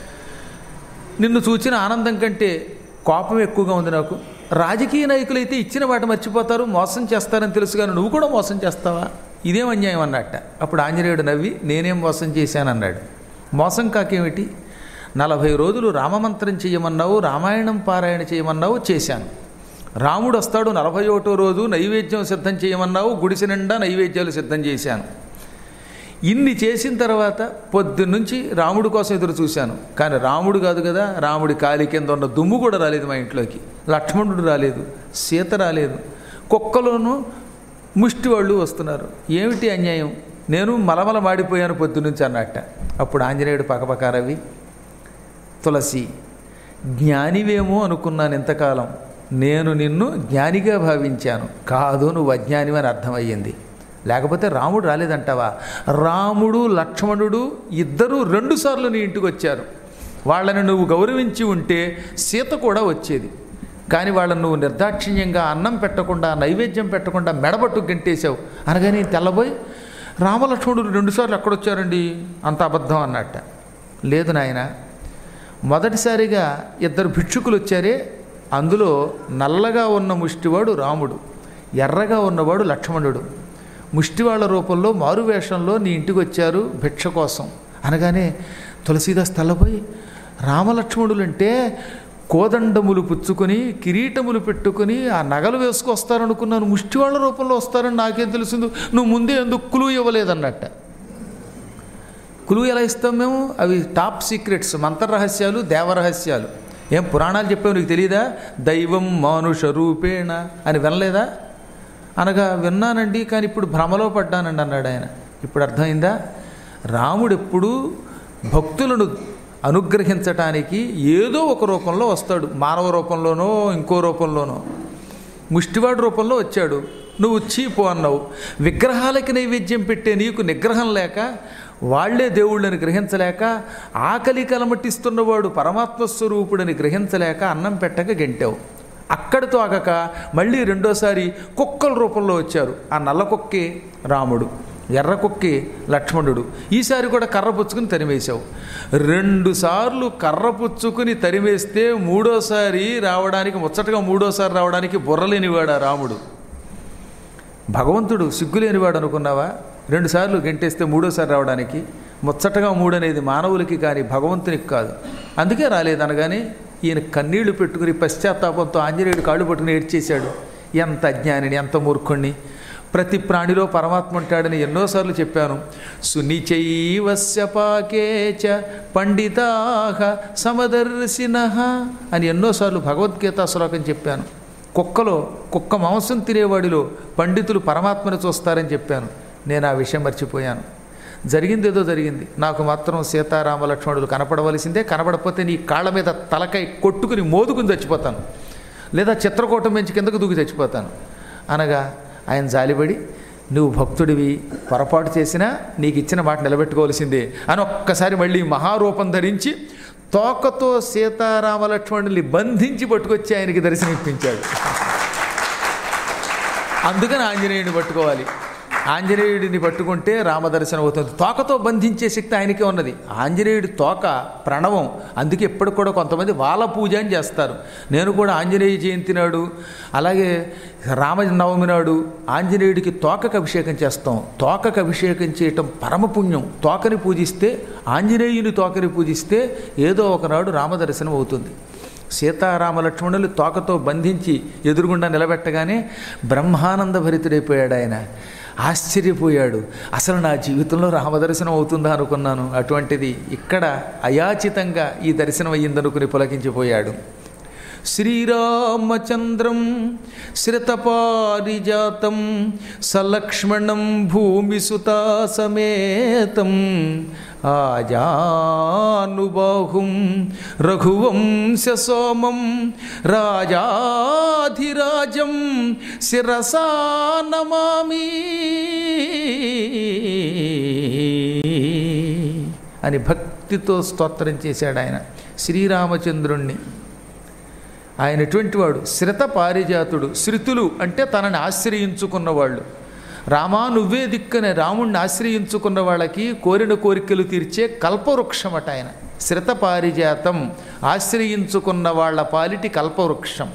నిన్ను చూచిన ఆనందం కంటే కోపం ఎక్కువగా ఉంది నాకు రాజకీయ నాయకులైతే ఇచ్చిన మాట మర్చిపోతారు మోసం చేస్తారని తెలుసు కానీ నువ్వు కూడా మోసం చేస్తావా ఇదేం అన్యాయం అన్నట్ట అప్పుడు ఆంజనేయుడు నవ్వి నేనేం మోసం చేశానన్నాడు మోసం కాకేమిటి నలభై రోజులు రామమంత్రం చేయమన్నావు రామాయణం పారాయణ చేయమన్నావు చేశాను రాముడు వస్తాడు నలభై ఒకటో రోజు నైవేద్యం సిద్ధం చేయమన్నావు గుడిసె నిండా నైవేద్యాలు సిద్ధం చేశాను ఇన్ని చేసిన తర్వాత పొద్దున్నుంచి రాముడి కోసం ఎదురు చూశాను కానీ రాముడు కాదు కదా రాముడి కాలి కింద ఉన్న దుమ్ము కూడా రాలేదు మా ఇంట్లోకి లక్ష్మణుడు రాలేదు సీత రాలేదు కుక్కలోను ముష్టి వాళ్ళు వస్తున్నారు ఏమిటి అన్యాయం నేను మలమల మాడిపోయాను పొద్దునుంచి అన్నట్ట అప్పుడు ఆంజనేయుడు పకపకారవి తులసి జ్ఞానివేమో అనుకున్నాను ఇంతకాలం నేను నిన్ను జ్ఞానిగా భావించాను కాదు నువ్వు అజ్ఞానివి అని అర్థమయ్యింది లేకపోతే రాముడు రాలేదంటావా రాముడు లక్ష్మణుడు ఇద్దరూ రెండుసార్లు నీ ఇంటికి వచ్చారు వాళ్ళని నువ్వు గౌరవించి ఉంటే సీత కూడా వచ్చేది కానీ వాళ్ళని నువ్వు నిర్దాక్షిణ్యంగా అన్నం పెట్టకుండా నైవేద్యం పెట్టకుండా మెడబట్టు గంటేశావు అనగానే తెల్లబోయి రామలక్ష్మణుడు రెండుసార్లు ఎక్కడొచ్చారండి అంత అబద్ధం అన్నట్ట లేదు నాయన మొదటిసారిగా ఇద్దరు భిక్షుకులు వచ్చారే అందులో నల్లగా ఉన్న ముష్టివాడు రాముడు ఎర్రగా ఉన్నవాడు లక్ష్మణుడు ముష్టివాళ్ల రూపంలో మారువేషంలో నీ ఇంటికి వచ్చారు భిక్ష కోసం అనగానే తులసీదాస్ తెల్లబోయి రామలక్ష్మణులు అంటే కోదండములు పుచ్చుకొని కిరీటములు పెట్టుకొని ఆ నగలు వేసుకొస్తారనుకున్నాను ముష్టివాళ్ల రూపంలో వస్తారని నాకేం తెలిసింది నువ్వు ముందే ఎందుకు కులు ఇవ్వలేదన్నట్ట కులువు ఎలా ఇస్తాం మేము అవి టాప్ సీక్రెట్స్ మంత్రరహస్యాలు దేవరహస్యాలు ఏం పురాణాలు చెప్పావు నీకు తెలియదా దైవం మానుష రూపేణ అని వినలేదా అనగా విన్నానండి కానీ ఇప్పుడు భ్రమలో పడ్డానండి అన్నాడు ఆయన ఇప్పుడు అర్థమైందా రాముడు ఎప్పుడూ భక్తులను అనుగ్రహించటానికి ఏదో ఒక రూపంలో వస్తాడు మానవ రూపంలోనో ఇంకో రూపంలోనో ముష్టివాడు రూపంలో వచ్చాడు నువ్వు చీపు అన్నావు విగ్రహాలకి నైవేద్యం పెట్టే నీకు నిగ్రహం లేక వాళ్లే దేవుళ్ళని గ్రహించలేక ఆకలి కలమటిస్తున్నవాడు పరమాత్మ స్వరూపుడని గ్రహించలేక అన్నం పెట్టక గెంటావు అక్కడితో ఆగక మళ్ళీ రెండోసారి కుక్కల రూపంలో వచ్చారు ఆ నల్ల కుక్కే రాముడు ఎర్ర కుక్కి లక్ష్మణుడు ఈసారి కూడా కర్ర పుచ్చుకుని తరిమేశావు రెండు సార్లు కర్ర పుచ్చుకుని తరిమేస్తే మూడోసారి రావడానికి ముచ్చటగా మూడోసారి రావడానికి బుర్రలేనివాడా రాముడు భగవంతుడు సిగ్గులేనివాడు అనుకున్నావా రెండుసార్లు గెంటేస్తే మూడోసారి రావడానికి ముచ్చటగా మూడు అనేది మానవులకి కానీ భగవంతునికి కాదు అందుకే రాలేదనగానే ఈయన కన్నీళ్లు పెట్టుకుని పశ్చాత్తాపంతో ఆంజనేయుడు కాళ్ళు పట్టుకుని ఏడ్చేశాడు ఎంత అజ్ఞానిని ఎంత మూర్ఖుణ్ణి ప్రతి ప్రాణిలో పరమాత్మ ఉంటాడని ఎన్నోసార్లు చెప్పాను సునిచైవస్య పాకేచ పండితాహ సమదర్శిన అని ఎన్నోసార్లు భగవద్గీత శ్లోకం చెప్పాను కుక్కలో కుక్క మాంసం తినేవాడిలో పండితులు పరమాత్మను చూస్తారని చెప్పాను నేను ఆ విషయం మర్చిపోయాను జరిగింది ఏదో జరిగింది నాకు మాత్రం సీతారామ లక్ష్మణులు కనపడవలసిందే కనపడకపోతే నీ కాళ్ళ మీద తలకాయ కొట్టుకుని మోదుకుని చచ్చిపోతాను లేదా చిత్రకూటం పెంచి కిందకు దూకి చచ్చిపోతాను అనగా ఆయన జాలిపడి నువ్వు భక్తుడివి పొరపాటు చేసినా నీకు ఇచ్చిన మాట నిలబెట్టుకోవాల్సిందే అని ఒక్కసారి మళ్ళీ మహారూపం ధరించి తోకతో సీతారామ లక్ష్మణుల్ని బంధించి పట్టుకొచ్చి ఆయనకి దర్శనం ఇప్పించాడు అందుకని ఆంజనేయుడిని పట్టుకోవాలి ఆంజనేయుడిని పట్టుకుంటే రామదర్శనం అవుతుంది తోకతో బంధించే శక్తి ఆయనకే ఉన్నది ఆంజనేయుడి తోక ప్రణవం అందుకే ఎప్పటికి కూడా కొంతమంది వాళ్ళ పూజ అని చేస్తారు నేను కూడా ఆంజనేయ జయంతి నాడు అలాగే రామనవమి నాడు ఆంజనేయుడికి తోకకు అభిషేకం చేస్తాం తోకకు అభిషేకం చేయటం పరమపుణ్యం తోకని పూజిస్తే ఆంజనేయుని తోకని పూజిస్తే ఏదో ఒకనాడు రామదర్శనం అవుతుంది సీతారామ లక్ష్మణులు తోకతో బంధించి ఎదురుగుండా నిలబెట్టగానే బ్రహ్మానంద భరితుడైపోయాడు ఆయన ఆశ్చర్యపోయాడు అసలు నా జీవితంలో రామదర్శనం అవుతుందా అనుకున్నాను అటువంటిది ఇక్కడ అయాచితంగా ఈ దర్శనం అయ్యిందనుకుని పులకించిపోయాడు శ్రీరామచంద్రం శ్రితపారిజాతం సలక్ష్మణం భూమిసుతా సమేతం ఆజానుబాహుం రఘువంశ సోమం రాజాధిరాజం శిరసా నమామి అని భక్తితో స్తోత్రం చేశాడు ఆయన శ్రీరామచంద్రుణ్ణి ఆయన ఎటువంటి వాడు శ్రిత పారిజాతుడు శ్రుతులు అంటే తనని ఆశ్రయించుకున్నవాళ్ళు రామా నువ్వే దిక్కనే రాముణ్ణి ఆశ్రయించుకున్న వాళ్ళకి కోరిన కోరికలు తీర్చే కల్పవృక్షమట ఆయన శ్రిత పారిజాతం ఆశ్రయించుకున్న వాళ్ళ పాలిటి కల్పవృక్షం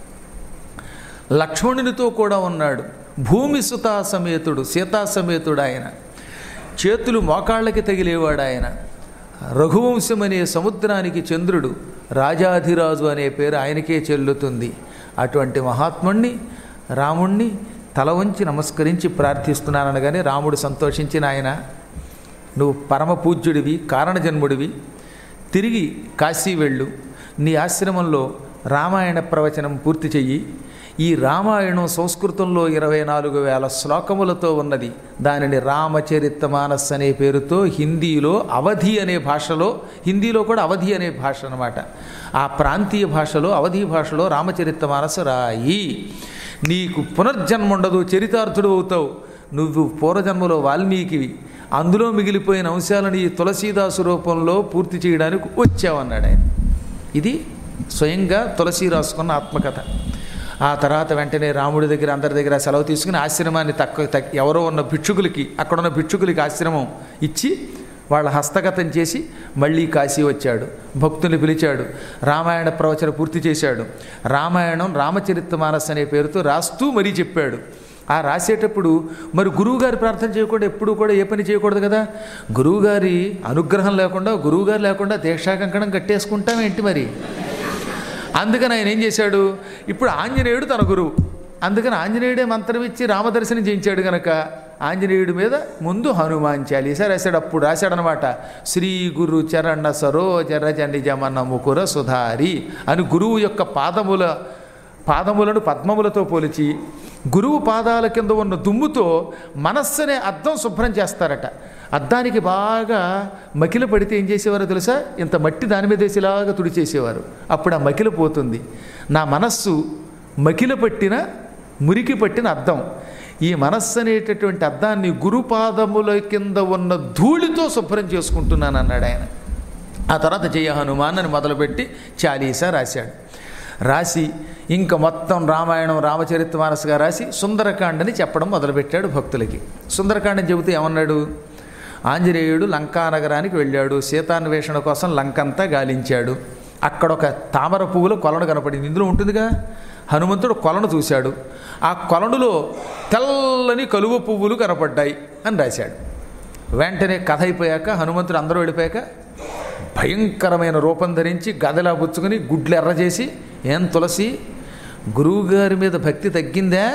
లక్ష్మణునితో కూడా ఉన్నాడు భూమి సుతా సమేతుడు సీతా సమేతుడు ఆయన చేతులు మోకాళ్ళకి తగిలేవాడు ఆయన రఘువంశం అనే సముద్రానికి చంద్రుడు రాజాధిరాజు అనే పేరు ఆయనకే చెల్లుతుంది అటువంటి మహాత్ముణ్ణి రాముణ్ణి తల వంచి నమస్కరించి ప్రార్థిస్తున్నాననగానే రాముడు సంతోషించిన ఆయన నువ్వు పరమ పూజ్యుడివి కారణజన్ముడివి తిరిగి కాశీ వెళ్ళు నీ ఆశ్రమంలో రామాయణ ప్రవచనం పూర్తి చెయ్యి ఈ రామాయణం సంస్కృతంలో ఇరవై నాలుగు వేల శ్లోకములతో ఉన్నది దానిని రామచరిత మానస్ అనే పేరుతో హిందీలో అవధి అనే భాషలో హిందీలో కూడా అవధి అనే భాష అన్నమాట ఆ ప్రాంతీయ భాషలో అవధి భాషలో రామచరిత మానస రాయి నీకు పునర్జన్మ ఉండదు చరితార్థుడు అవుతావు నువ్వు పూర్వజన్మలో వాల్మీకివి అందులో మిగిలిపోయిన అంశాలను ఈ తులసీదాసు రూపంలో పూర్తి చేయడానికి వచ్చావన్నాడు ఆయన ఇది స్వయంగా తులసి రాసుకున్న ఆత్మకథ ఆ తర్వాత వెంటనే రాముడి దగ్గర అందరి దగ్గర సెలవు తీసుకుని ఆశ్రమాన్ని తక్కువ తక్- ఎవరో ఉన్న భిక్షుకులకి అక్కడ ఉన్న భిక్షుకులకి ఆశ్రమం ఇచ్చి వాళ్ళ హస్తగతం చేసి మళ్ళీ కాశీ వచ్చాడు భక్తుల్ని పిలిచాడు రామాయణ ప్రవచన పూర్తి చేశాడు రామాయణం రామచరిత మానస్ అనే పేరుతో రాస్తూ మరీ చెప్పాడు ఆ రాసేటప్పుడు మరి గురువుగారి ప్రార్థన చేయకుండా ఎప్పుడు కూడా ఏ పని చేయకూడదు కదా గురువుగారి అనుగ్రహం లేకుండా గురువుగారు లేకుండా దీక్షాకంకణం కట్టేసుకుంటాం ఏంటి మరి అందుకని ఆయన ఏం చేశాడు ఇప్పుడు ఆంజనేయుడు తన గురువు అందుకని ఆంజనేయుడే మంత్రం ఇచ్చి రామదర్శనం చేయించాడు గనక ఆంజనేయుడి మీద ముందు హనుమాన్ చాలీసా రాశాడు అప్పుడు రాశాడనమాట శ్రీ గురు చరణ సరోజ రజని జమన ముకుర సుధారి అని గురువు యొక్క పాదముల పాదములను పద్మములతో పోల్చి గురువు పాదాల కింద ఉన్న దుమ్ముతో మనస్సునే అద్దం శుభ్రం చేస్తారట అద్దానికి బాగా మకిల పడితే ఏం చేసేవారో తెలుసా ఇంత మట్టి దాని మీద వేసి ఇలాగా తుడిచేసేవారు అప్పుడు ఆ మకిల పోతుంది నా మనస్సు మకిల పట్టిన మురికి పట్టిన అద్దం ఈ మనస్సు అనేటటువంటి అద్దాన్ని గురుపాదముల కింద ఉన్న ధూళితో శుభ్రం చేసుకుంటున్నాను అన్నాడు ఆయన ఆ తర్వాత జయ హనుమాన్ అని మొదలుపెట్టి చాలీసా రాశాడు రాసి ఇంక మొత్తం రామాయణం రామచరిత్రమానసగా రాసి సుందరకాండని చెప్పడం మొదలుపెట్టాడు భక్తులకి సుందరకాండని చెబుతూ ఏమన్నాడు ఆంజనేయుడు లంకా నగరానికి వెళ్ళాడు సీతాన్వేషణ కోసం లంకంతా గాలించాడు అక్కడ ఒక తామర పువ్వుల కొలను కనపడింది ఇందులో ఉంటుందిగా హనుమంతుడు కొలను చూశాడు ఆ కొలనులో తెల్లని కలువ పువ్వులు కనపడ్డాయి అని రాశాడు వెంటనే కథ అయిపోయాక హనుమంతుడు అందరూ వెళ్ళిపోయాక భయంకరమైన రూపం ధరించి గదలా పుచ్చుకొని గుడ్లు ఎర్ర చేసి ఏం తులసి గురువుగారి మీద భక్తి తగ్గిందా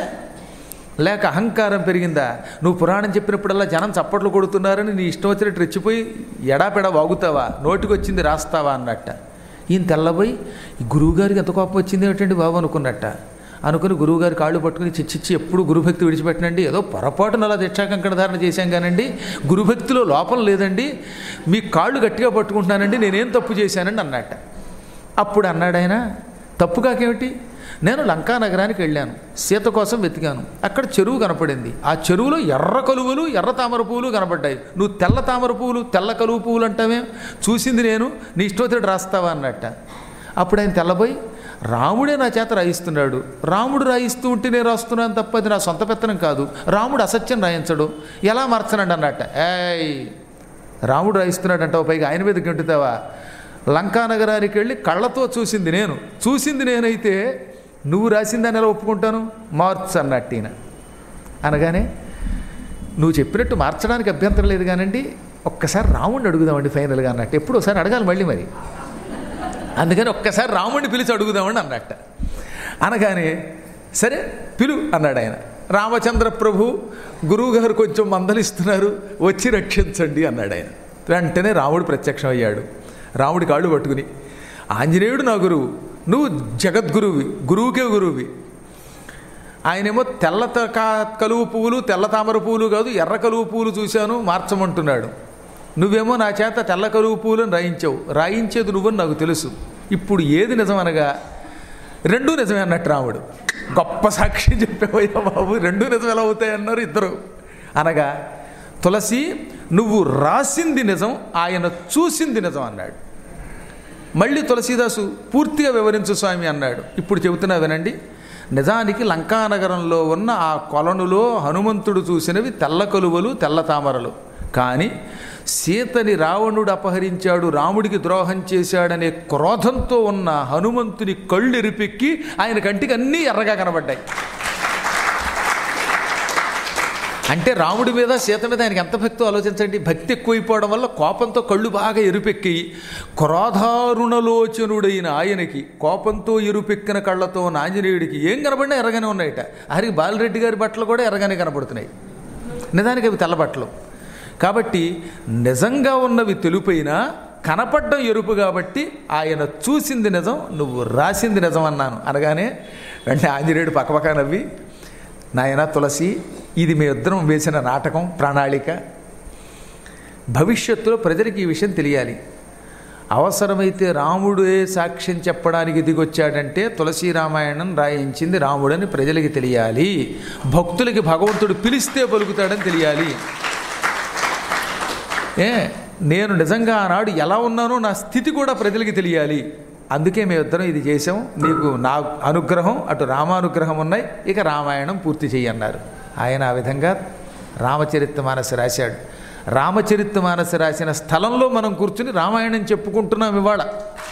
లేక అహంకారం పెరిగిందా నువ్వు పురాణం చెప్పినప్పుడల్లా జనం చప్పట్లు కొడుతున్నారని నీ ఇష్టం వచ్చినట్టు రెచ్చిపోయి ఎడాపెడా వాగుతావా నోటికి వచ్చింది రాస్తావా అన్నట్ట ఈయన తెల్లబోయి ఈ గురువుగారికి ఎంత కోపం వచ్చింది ఏమిటండి బాబు అనుకున్నట్ట అనుకుని గురువుగారి కాళ్ళు పట్టుకుని చిచ్చిచ్చి ఎప్పుడు గురుభక్తి విడిచిపెట్టనండి ఏదో పొరపాటున అలా దీక్షాకంకణ ధారణ చేశాం కానండి గురుభక్తిలో లోపం లేదండి మీ కాళ్ళు గట్టిగా పట్టుకుంటున్నానండి నేనేం తప్పు చేశానండి అన్నట్ట అప్పుడు అన్నాడు ఆయన తప్పు కాకేమిటి నేను లంకా నగరానికి వెళ్ళాను సీత కోసం వెతికాను అక్కడ చెరువు కనపడింది ఆ చెరువులో ఎర్ర కలువలు ఎర్ర తామర పువ్వులు కనపడ్డాయి నువ్వు తెల్ల తామర పువ్వులు తెల్ల కలువ పువ్వులు అంటావే చూసింది నేను నీ ఇష్టోత్తరుడు రాస్తావా అన్నట్ట అప్పుడు ఆయన తెల్లబోయి రాముడే నా చేత రాయిస్తున్నాడు రాముడు రాయిస్తూ ఉంటే నేను రాస్తున్నాను తప్ప అది నా సొంత పెత్తనం కాదు రాముడు అసత్యం రాయించడు ఎలా మార్చనండి అన్నట్ట ఏయ్ రాముడు రాయిస్తున్నాడు అంటావు పైగా ఆయన మీద గంటుతావా లంకా నగరానికి వెళ్ళి కళ్ళతో చూసింది నేను చూసింది నేనైతే నువ్వు రాసిందని ఎలా ఒప్పుకుంటాను మార్చు అన్నట్టు ఈయన అనగానే నువ్వు చెప్పినట్టు మార్చడానికి అభ్యంతరం లేదు కానండి ఒక్కసారి రాముడిని అడుగుదామండి ఫైనల్గా అన్నట్టు ఎప్పుడు ఒకసారి అడగాలి మళ్ళీ మరి అందుకని ఒక్కసారి రాముడిని పిలిచి అడుగుదామండి అన్నట్ట అనగానే సరే పిలు అన్నాడు ఆయన రామచంద్ర ప్రభు గురువుగారు కొంచెం మందలిస్తున్నారు వచ్చి రక్షించండి అన్నాడు ఆయన వెంటనే రాముడు ప్రత్యక్షం అయ్యాడు రాముడి కాళ్ళు పట్టుకుని ఆంజనేయుడు నా గురువు నువ్వు జగద్గురువి గురువుకే గురువువి ఆయనేమో తెల్ల త- కా- కలువు పువ్వులు తెల్ల తామర పువ్వులు కాదు ఎర్ర కలువు పువ్వులు చూశాను మార్చమంటున్నాడు నువ్వేమో నా చేత తెల్ల కలువు పువ్వులను రాయించావు రాయించేది నువ్వని నాకు తెలుసు ఇప్పుడు ఏది నిజం అనగా రెండూ నిజమే అన్నట్టు రాముడు గొప్ప సాక్షి చెప్పేవయ్యా బాబు రెండూ నిజం ఎలా అవుతాయి అన్నారు ఇద్దరు అనగా తులసి నువ్వు రాసింది నిజం ఆయన చూసింది నిజం అన్నాడు మళ్ళీ తులసీదాసు పూర్తిగా వివరించు స్వామి అన్నాడు ఇప్పుడు చెబుతున్నా వినండి నిజానికి లంకానగరంలో ఉన్న ఆ కొలనులో హనుమంతుడు చూసినవి తెల్ల కలువలు తెల్ల తామరలు కానీ సీతని రావణుడు అపహరించాడు రాముడికి ద్రోహం చేశాడనే క్రోధంతో ఉన్న హనుమంతుని కళ్ళు ఎరిపెక్కి ఆయన కంటికి అన్నీ ఎర్రగా కనబడ్డాయి అంటే రాముడి మీద సీత మీద ఆయనకి ఎంత భక్తో ఆలోచించండి భక్తి ఎక్కువైపోవడం వల్ల కోపంతో కళ్ళు బాగా ఎరుపెక్కి క్రోధారుణలోచనుడైన ఆయనకి కోపంతో ఎరుపెక్కిన కళ్ళతో ఉన్న ఆంజనేయుడికి ఏం కనబడినా ఎర్రగానే ఉన్నాయట హరికి బాలరెడ్డి గారి బట్టలు కూడా ఎర్రగానే కనబడుతున్నాయి నిజానికి అవి తెల్ల బట్టలు కాబట్టి నిజంగా ఉన్నవి తెలుపైనా కనపడ్డం ఎరుపు కాబట్టి ఆయన చూసింది నిజం నువ్వు రాసింది నిజం అన్నాను అనగానే వెంటనే ఆంజనేయుడు పక్కపక్క నవ్వి నాయన తులసి ఇది మీ ఇద్దరం వేసిన నాటకం ప్రణాళిక భవిష్యత్తులో ప్రజలకు ఈ విషయం తెలియాలి అవసరమైతే రాముడే సాక్ష్యం చెప్పడానికి దిగొచ్చాడంటే తులసి రామాయణం రాయించింది రాముడని ప్రజలకి తెలియాలి భక్తులకి భగవంతుడు పిలిస్తే పలుకుతాడని తెలియాలి ఏ నేను నిజంగా ఆనాడు ఎలా ఉన్నానో నా స్థితి కూడా ప్రజలకి తెలియాలి అందుకే మేమిద్దరం ఇది చేసాం నీకు నా అనుగ్రహం అటు రామానుగ్రహం ఉన్నాయి ఇక రామాయణం పూర్తి చెయ్యన్నారు ఆయన ఆ విధంగా రామచరిత్ర మానస రాశాడు రామచరిత్ర మానస రాసిన స్థలంలో మనం కూర్చుని రామాయణం చెప్పుకుంటున్నాం ఇవాళ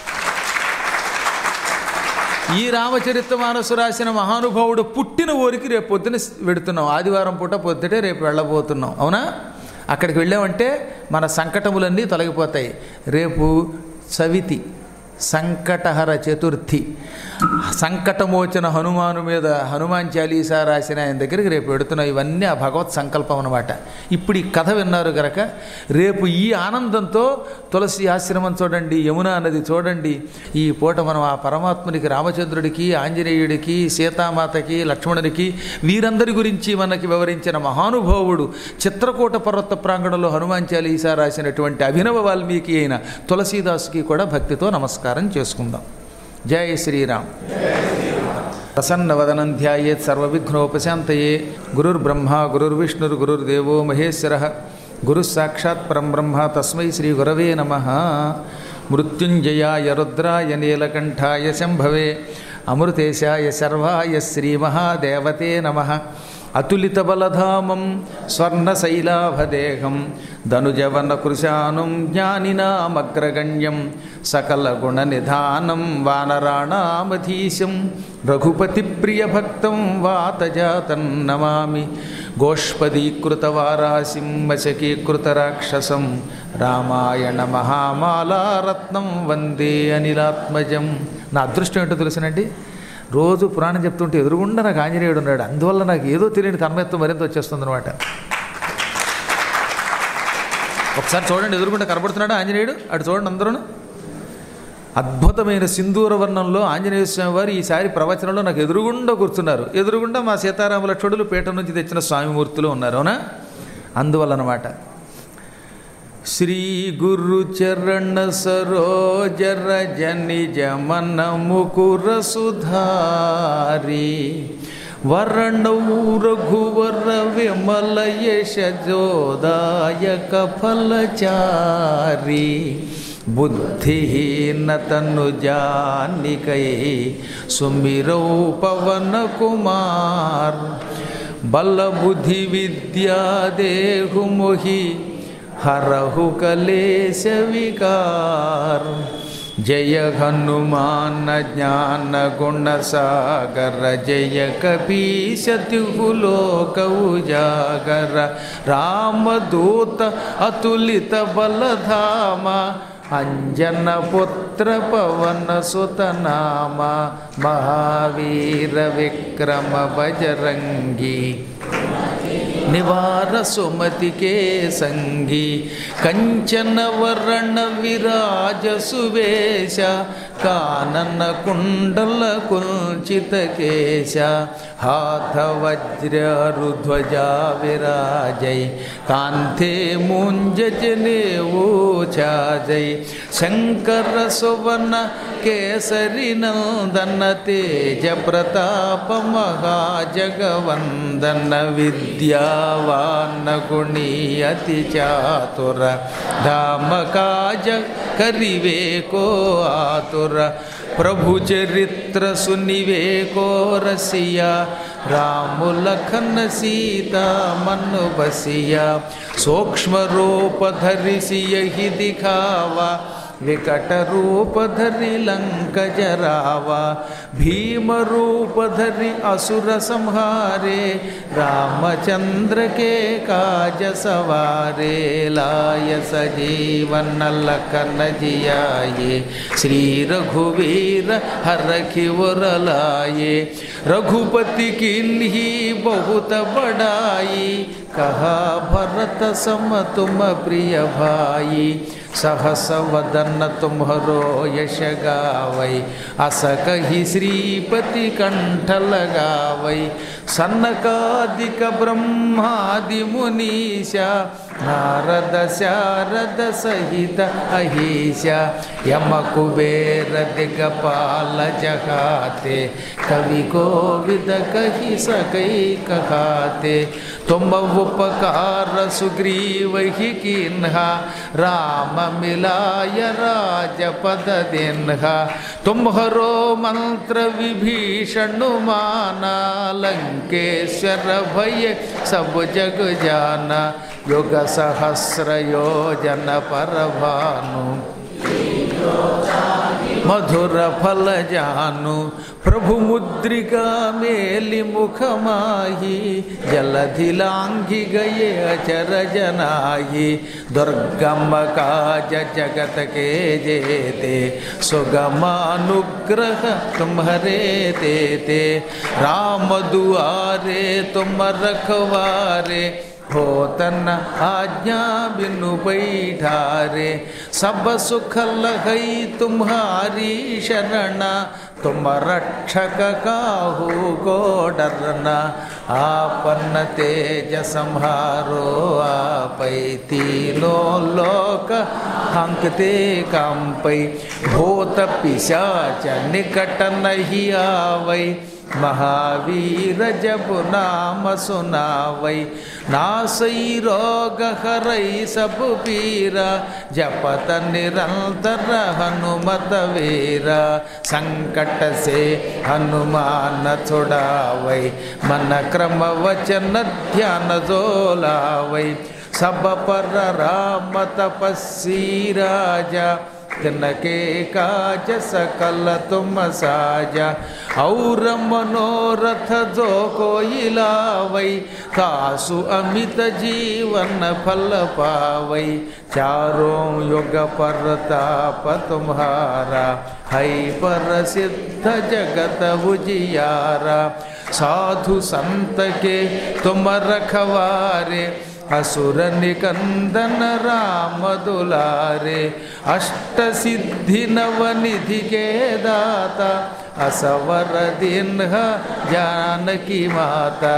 ఈ రామచరిత్ర మానసు రాసిన మహానుభావుడు పుట్టిన ఊరికి రేపు పొద్దున వెడుతున్నాం ఆదివారం పూట పొద్దుటే రేపు వెళ్ళబోతున్నాం అవునా అక్కడికి వెళ్ళామంటే మన సంకటములన్నీ తొలగిపోతాయి రేపు సవితి సంకటహర చతుర్థి సంకటమోచన హనుమాను మీద హనుమాన్ చాలీసా రాసిన ఆయన దగ్గరికి రేపు పెడుతున్నాం ఇవన్నీ ఆ భగవత్ సంకల్పం అనమాట ఇప్పుడు ఈ కథ విన్నారు గనక రేపు ఈ ఆనందంతో తులసి ఆశ్రమం చూడండి యమునా నది చూడండి ఈ పూట మనం ఆ పరమాత్మునికి రామచంద్రుడికి ఆంజనేయుడికి సీతామాతకి లక్ష్మణుడికి వీరందరి గురించి మనకి వివరించిన మహానుభావుడు చిత్రకూట పర్వత ప్రాంగణంలో హనుమాన్ చాలీసా రాసినటువంటి అభినవ వాల్మీకి అయిన తులసీదాసుకి కూడా భక్తితో నమస్కారం చేసుకుందాం జై శ్రీరామ్ ప్రసన్నవదనం ధ్యాయేత్ సర్వవిఘ్నోపశాంతయే గురుర్బ్రహ్మ గురుర్విష్ణుర్ గురుర్దేవో మహేశ్వర గురు సాక్షాత్ పరం బ్రహ్మ తస్మై శ్రీ గురవే నమ మృత్యుంజయాయ రుద్రాయ నీలకంఠాయ శంభవే అమృతేశాయ శర్వాయ శ్రీమహాదేవతే నమ అతులితబలధామం స్వర్ణశైలాభదేహం ధనుజవన కృశానుం జ్ఞానినామగ్రగణ్యం సకలగుణనిధానం వానరాణామధీశం రఘుపతిప్రియభక్తం వాతజాతం నమామి గోష్పదీకృతవారాసిం వశకీకృతరాక్షసం రామాయణ మహామాలారత్నం వందే అనిలాత్మజం నా అదృష్టం ఏంటో తెలుసునండి రోజు పురాణం చెప్తుంటే ఎదురుగుండా నాకు ఆంజనేయుడు ఉన్నాడు అందువల్ల నాకు ఏదో తెలియని తన్మయత్వం మరింత వచ్చేస్తుంది అనమాట ఒకసారి చూడండి ఎదురుగుండా కనబడుతున్నాడు ఆంజనేయుడు అటు చూడండి అందరూ అద్భుతమైన సింధూర వర్ణంలో ఆంజనేయ స్వామి వారు ఈసారి ప్రవచనంలో నాకు ఎదురుగుండా కూర్చున్నారు ఎదురుగుండా మా సీతారామ లక్ష్మణులు పీఠం నుంచి తెచ్చిన స్వామిమూర్తులు ఉన్నారు అవునా అందువల్ల అనమాట శ్రీ గురు చరణ సరోజర జనిజ మన ముకుర సుధారి వరణౌ రఘువర విమల యశ జోదాయక ఫలచారి బుద్ధిహీనతను జానికై సుమిరౌ పవన కుమార్ బల బుద్ధి విద్యా దేహు మొహి హరహు కలేశ వికార్ జయ హనుమాన జ్ఞాన గుణ సాగర జయ కపీశ తిహులోక ఉజాగర రామదూత అతులిత బలధామ అంజన పుత్ర పవన సుతనామ మహావీర విక్రమ బజరంగి నివార సుమతికే సంగి కంచన వర్ణ విరాజ సువేశ కానన కుండల కుంచిత కేశ హాథ వజ్రరుధ్వజా విరాజై కాంతే ముంజజనే ఓచాజై శంకర సువన కేసరి నందన తేజ ప్రతాప మహాజగవందన విద్యావాన గుణీ అతి చాతుర ధామ కాజ కరివే కో ఆతుర ప్రభు చరిత్ర సునివే కో రసియా రాములఖన సీతా మను బసియా సూక్ష్మ రూప ధరిసి యహి దిఖావా వికట రూప ధరి లంక జరావా భీమ రూప ధరి అసుర సంహారే రామచంద్ర के काज सवारे लाय सजीवन लखन जियाये श्री रघुवीर हरखि उर लाये रघुपति किन्ही बहुत बड़ाई कहा भरत सम तुम प्रिय भाई सहस वदन तुम्हरो यश गावै अस कही श्रीपति कंठ लगावै सनकादिक ब्रह्मादि मुनीशा नारद शारद सहित अहिष यम कुबेर दिगपाल जगाते कवि को विद कही सकई कहाते तुम उपकार सुग्रीव ही किन्हा राम मिलाय राजपद दिन्हा तुम्हरो मंत्र विभीषण माना लंकेश्वर भय सब जग जाना युग सहस्र योजन पर भानु మధుర ఫల జాను ప్రభు ముద్రికా మేలి ముఖమాహి జలధిలాంఘి గయే అచర జనాయి దుర్గమ్మ కాజ జగత కే జేతే సుగమానుగ్రహ తుమ్హరే తేతే రామ दुआरे तुम रखवारे हो तन आज्ञा बिनु बैठारे सब सुख लहई तुम्हारी शरण तुम रक्षक काहू को डरना आपन तेज संहारो आपै तीनों लोक हंकते कांपै भूत पिशाच निकट नहीं आवै महावीर जब नाम सुनावै नासै रोग हरै सब पीरा जपत निरंतर हनुमत वीरा संकट से हनुमान छुड़ावै मन क्रम वचन ध्यान जोलावै सब पर राम तपस्वी राजा तिनके काज सकल तुम साजा और मनोरथ जो कोई लावै कासु अमित जीवन फल पावै चारों युग परताप तुम्हारा है पर सिद्ध जगत उजियारा साधु संत के तुम रखवारे असुर निकंदन राम दुलारे अष्ट सिद्धि नवनिधि के दाता असवर दिन जानकी माता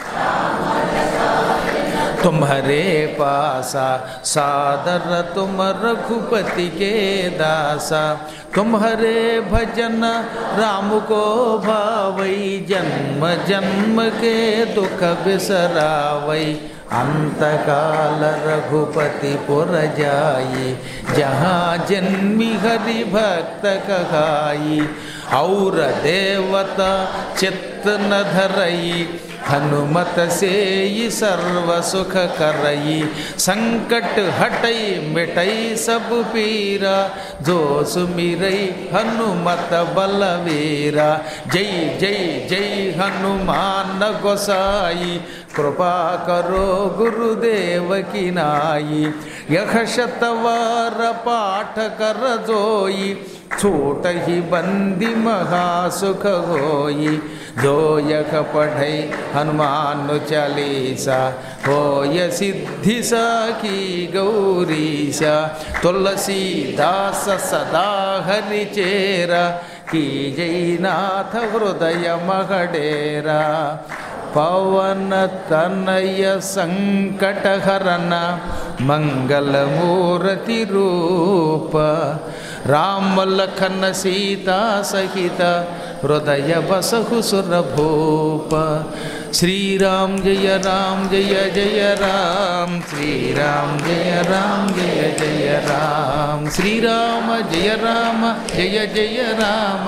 तुम्हारे पासा सादर तुम रघुपति के दासा तुम्हारे भजन राम को भावई जन्म जन्म के दुख बिसरावई अंतकाल रघुपति पुर जाई जहाँ जन्मी हरि भक्त कहाई और देवता चित्त न धरई हनुमत से ही सर्व सुख करई संकट हटई मिटई सब पीरा जो सुमिरई हनुमत बलवीरा जय जय जय हनुमान गोसाई कृपा करो गुरुदेव की नाई यह शतवार पाठ कर जोई छोट ही बंदी महासुख होई जो यख पढ़ई हनुमान चालीसा हो य सिद्धि की गौरीशा तुलसीदास सदा हरि चेरा की जयनाथ हृदय मगडेरा पवन तनय संकटहरन मंगल मूर्ति रूप राम लखन सीता सहित हृदय बसहु सुरभूप श्री राम जय राम जय जय राम श्री राम जय राम जय जय राम श्री राम जय राम जय जय राम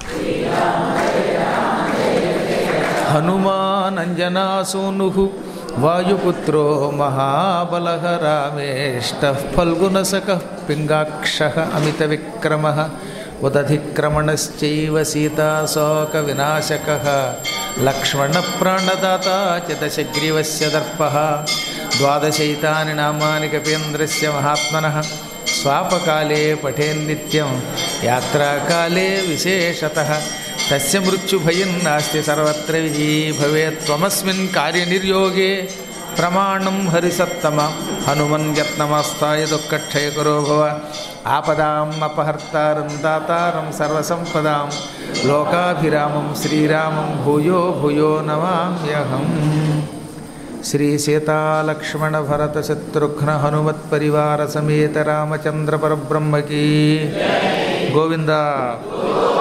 हनुमानञ्जनासूनु वायुपुत्रो महाबलः रामेष्टः फल्गुनसकः पिङ्गाक्षः अमितविक्रमः उदधिक्रमणश्चैव सीताशोकविनाशकः लक्ष्मणप्राणदाता च दशग्रीवस्य दर्पः द्वादशैतानि नामानि कपीन्द्रस्य महात्मनः स्वापकाले पठेन्नित्यं यात्राकाले विशेषतः तस्य मृत्युभयं नास्ति सर्वत्र विजयी भवेत् त्वमस्मिन् कार्यनिर्योगे प्रमाणं हरिसत्तम हनुमन् यत्नमस्ताय दुःखक्षयकरो भव आपदाम् अपहर्तारं दातारं सर्वसम्पदां लोकाभिरामं श्रीरामं भूयो भूयो नमाम्यहम् श्रीसीतालक्ष्मणभरतशत्रुघ्न हनुमत्परिवारसमेत रामचन्द्रपरब्रह्म की गोविन्द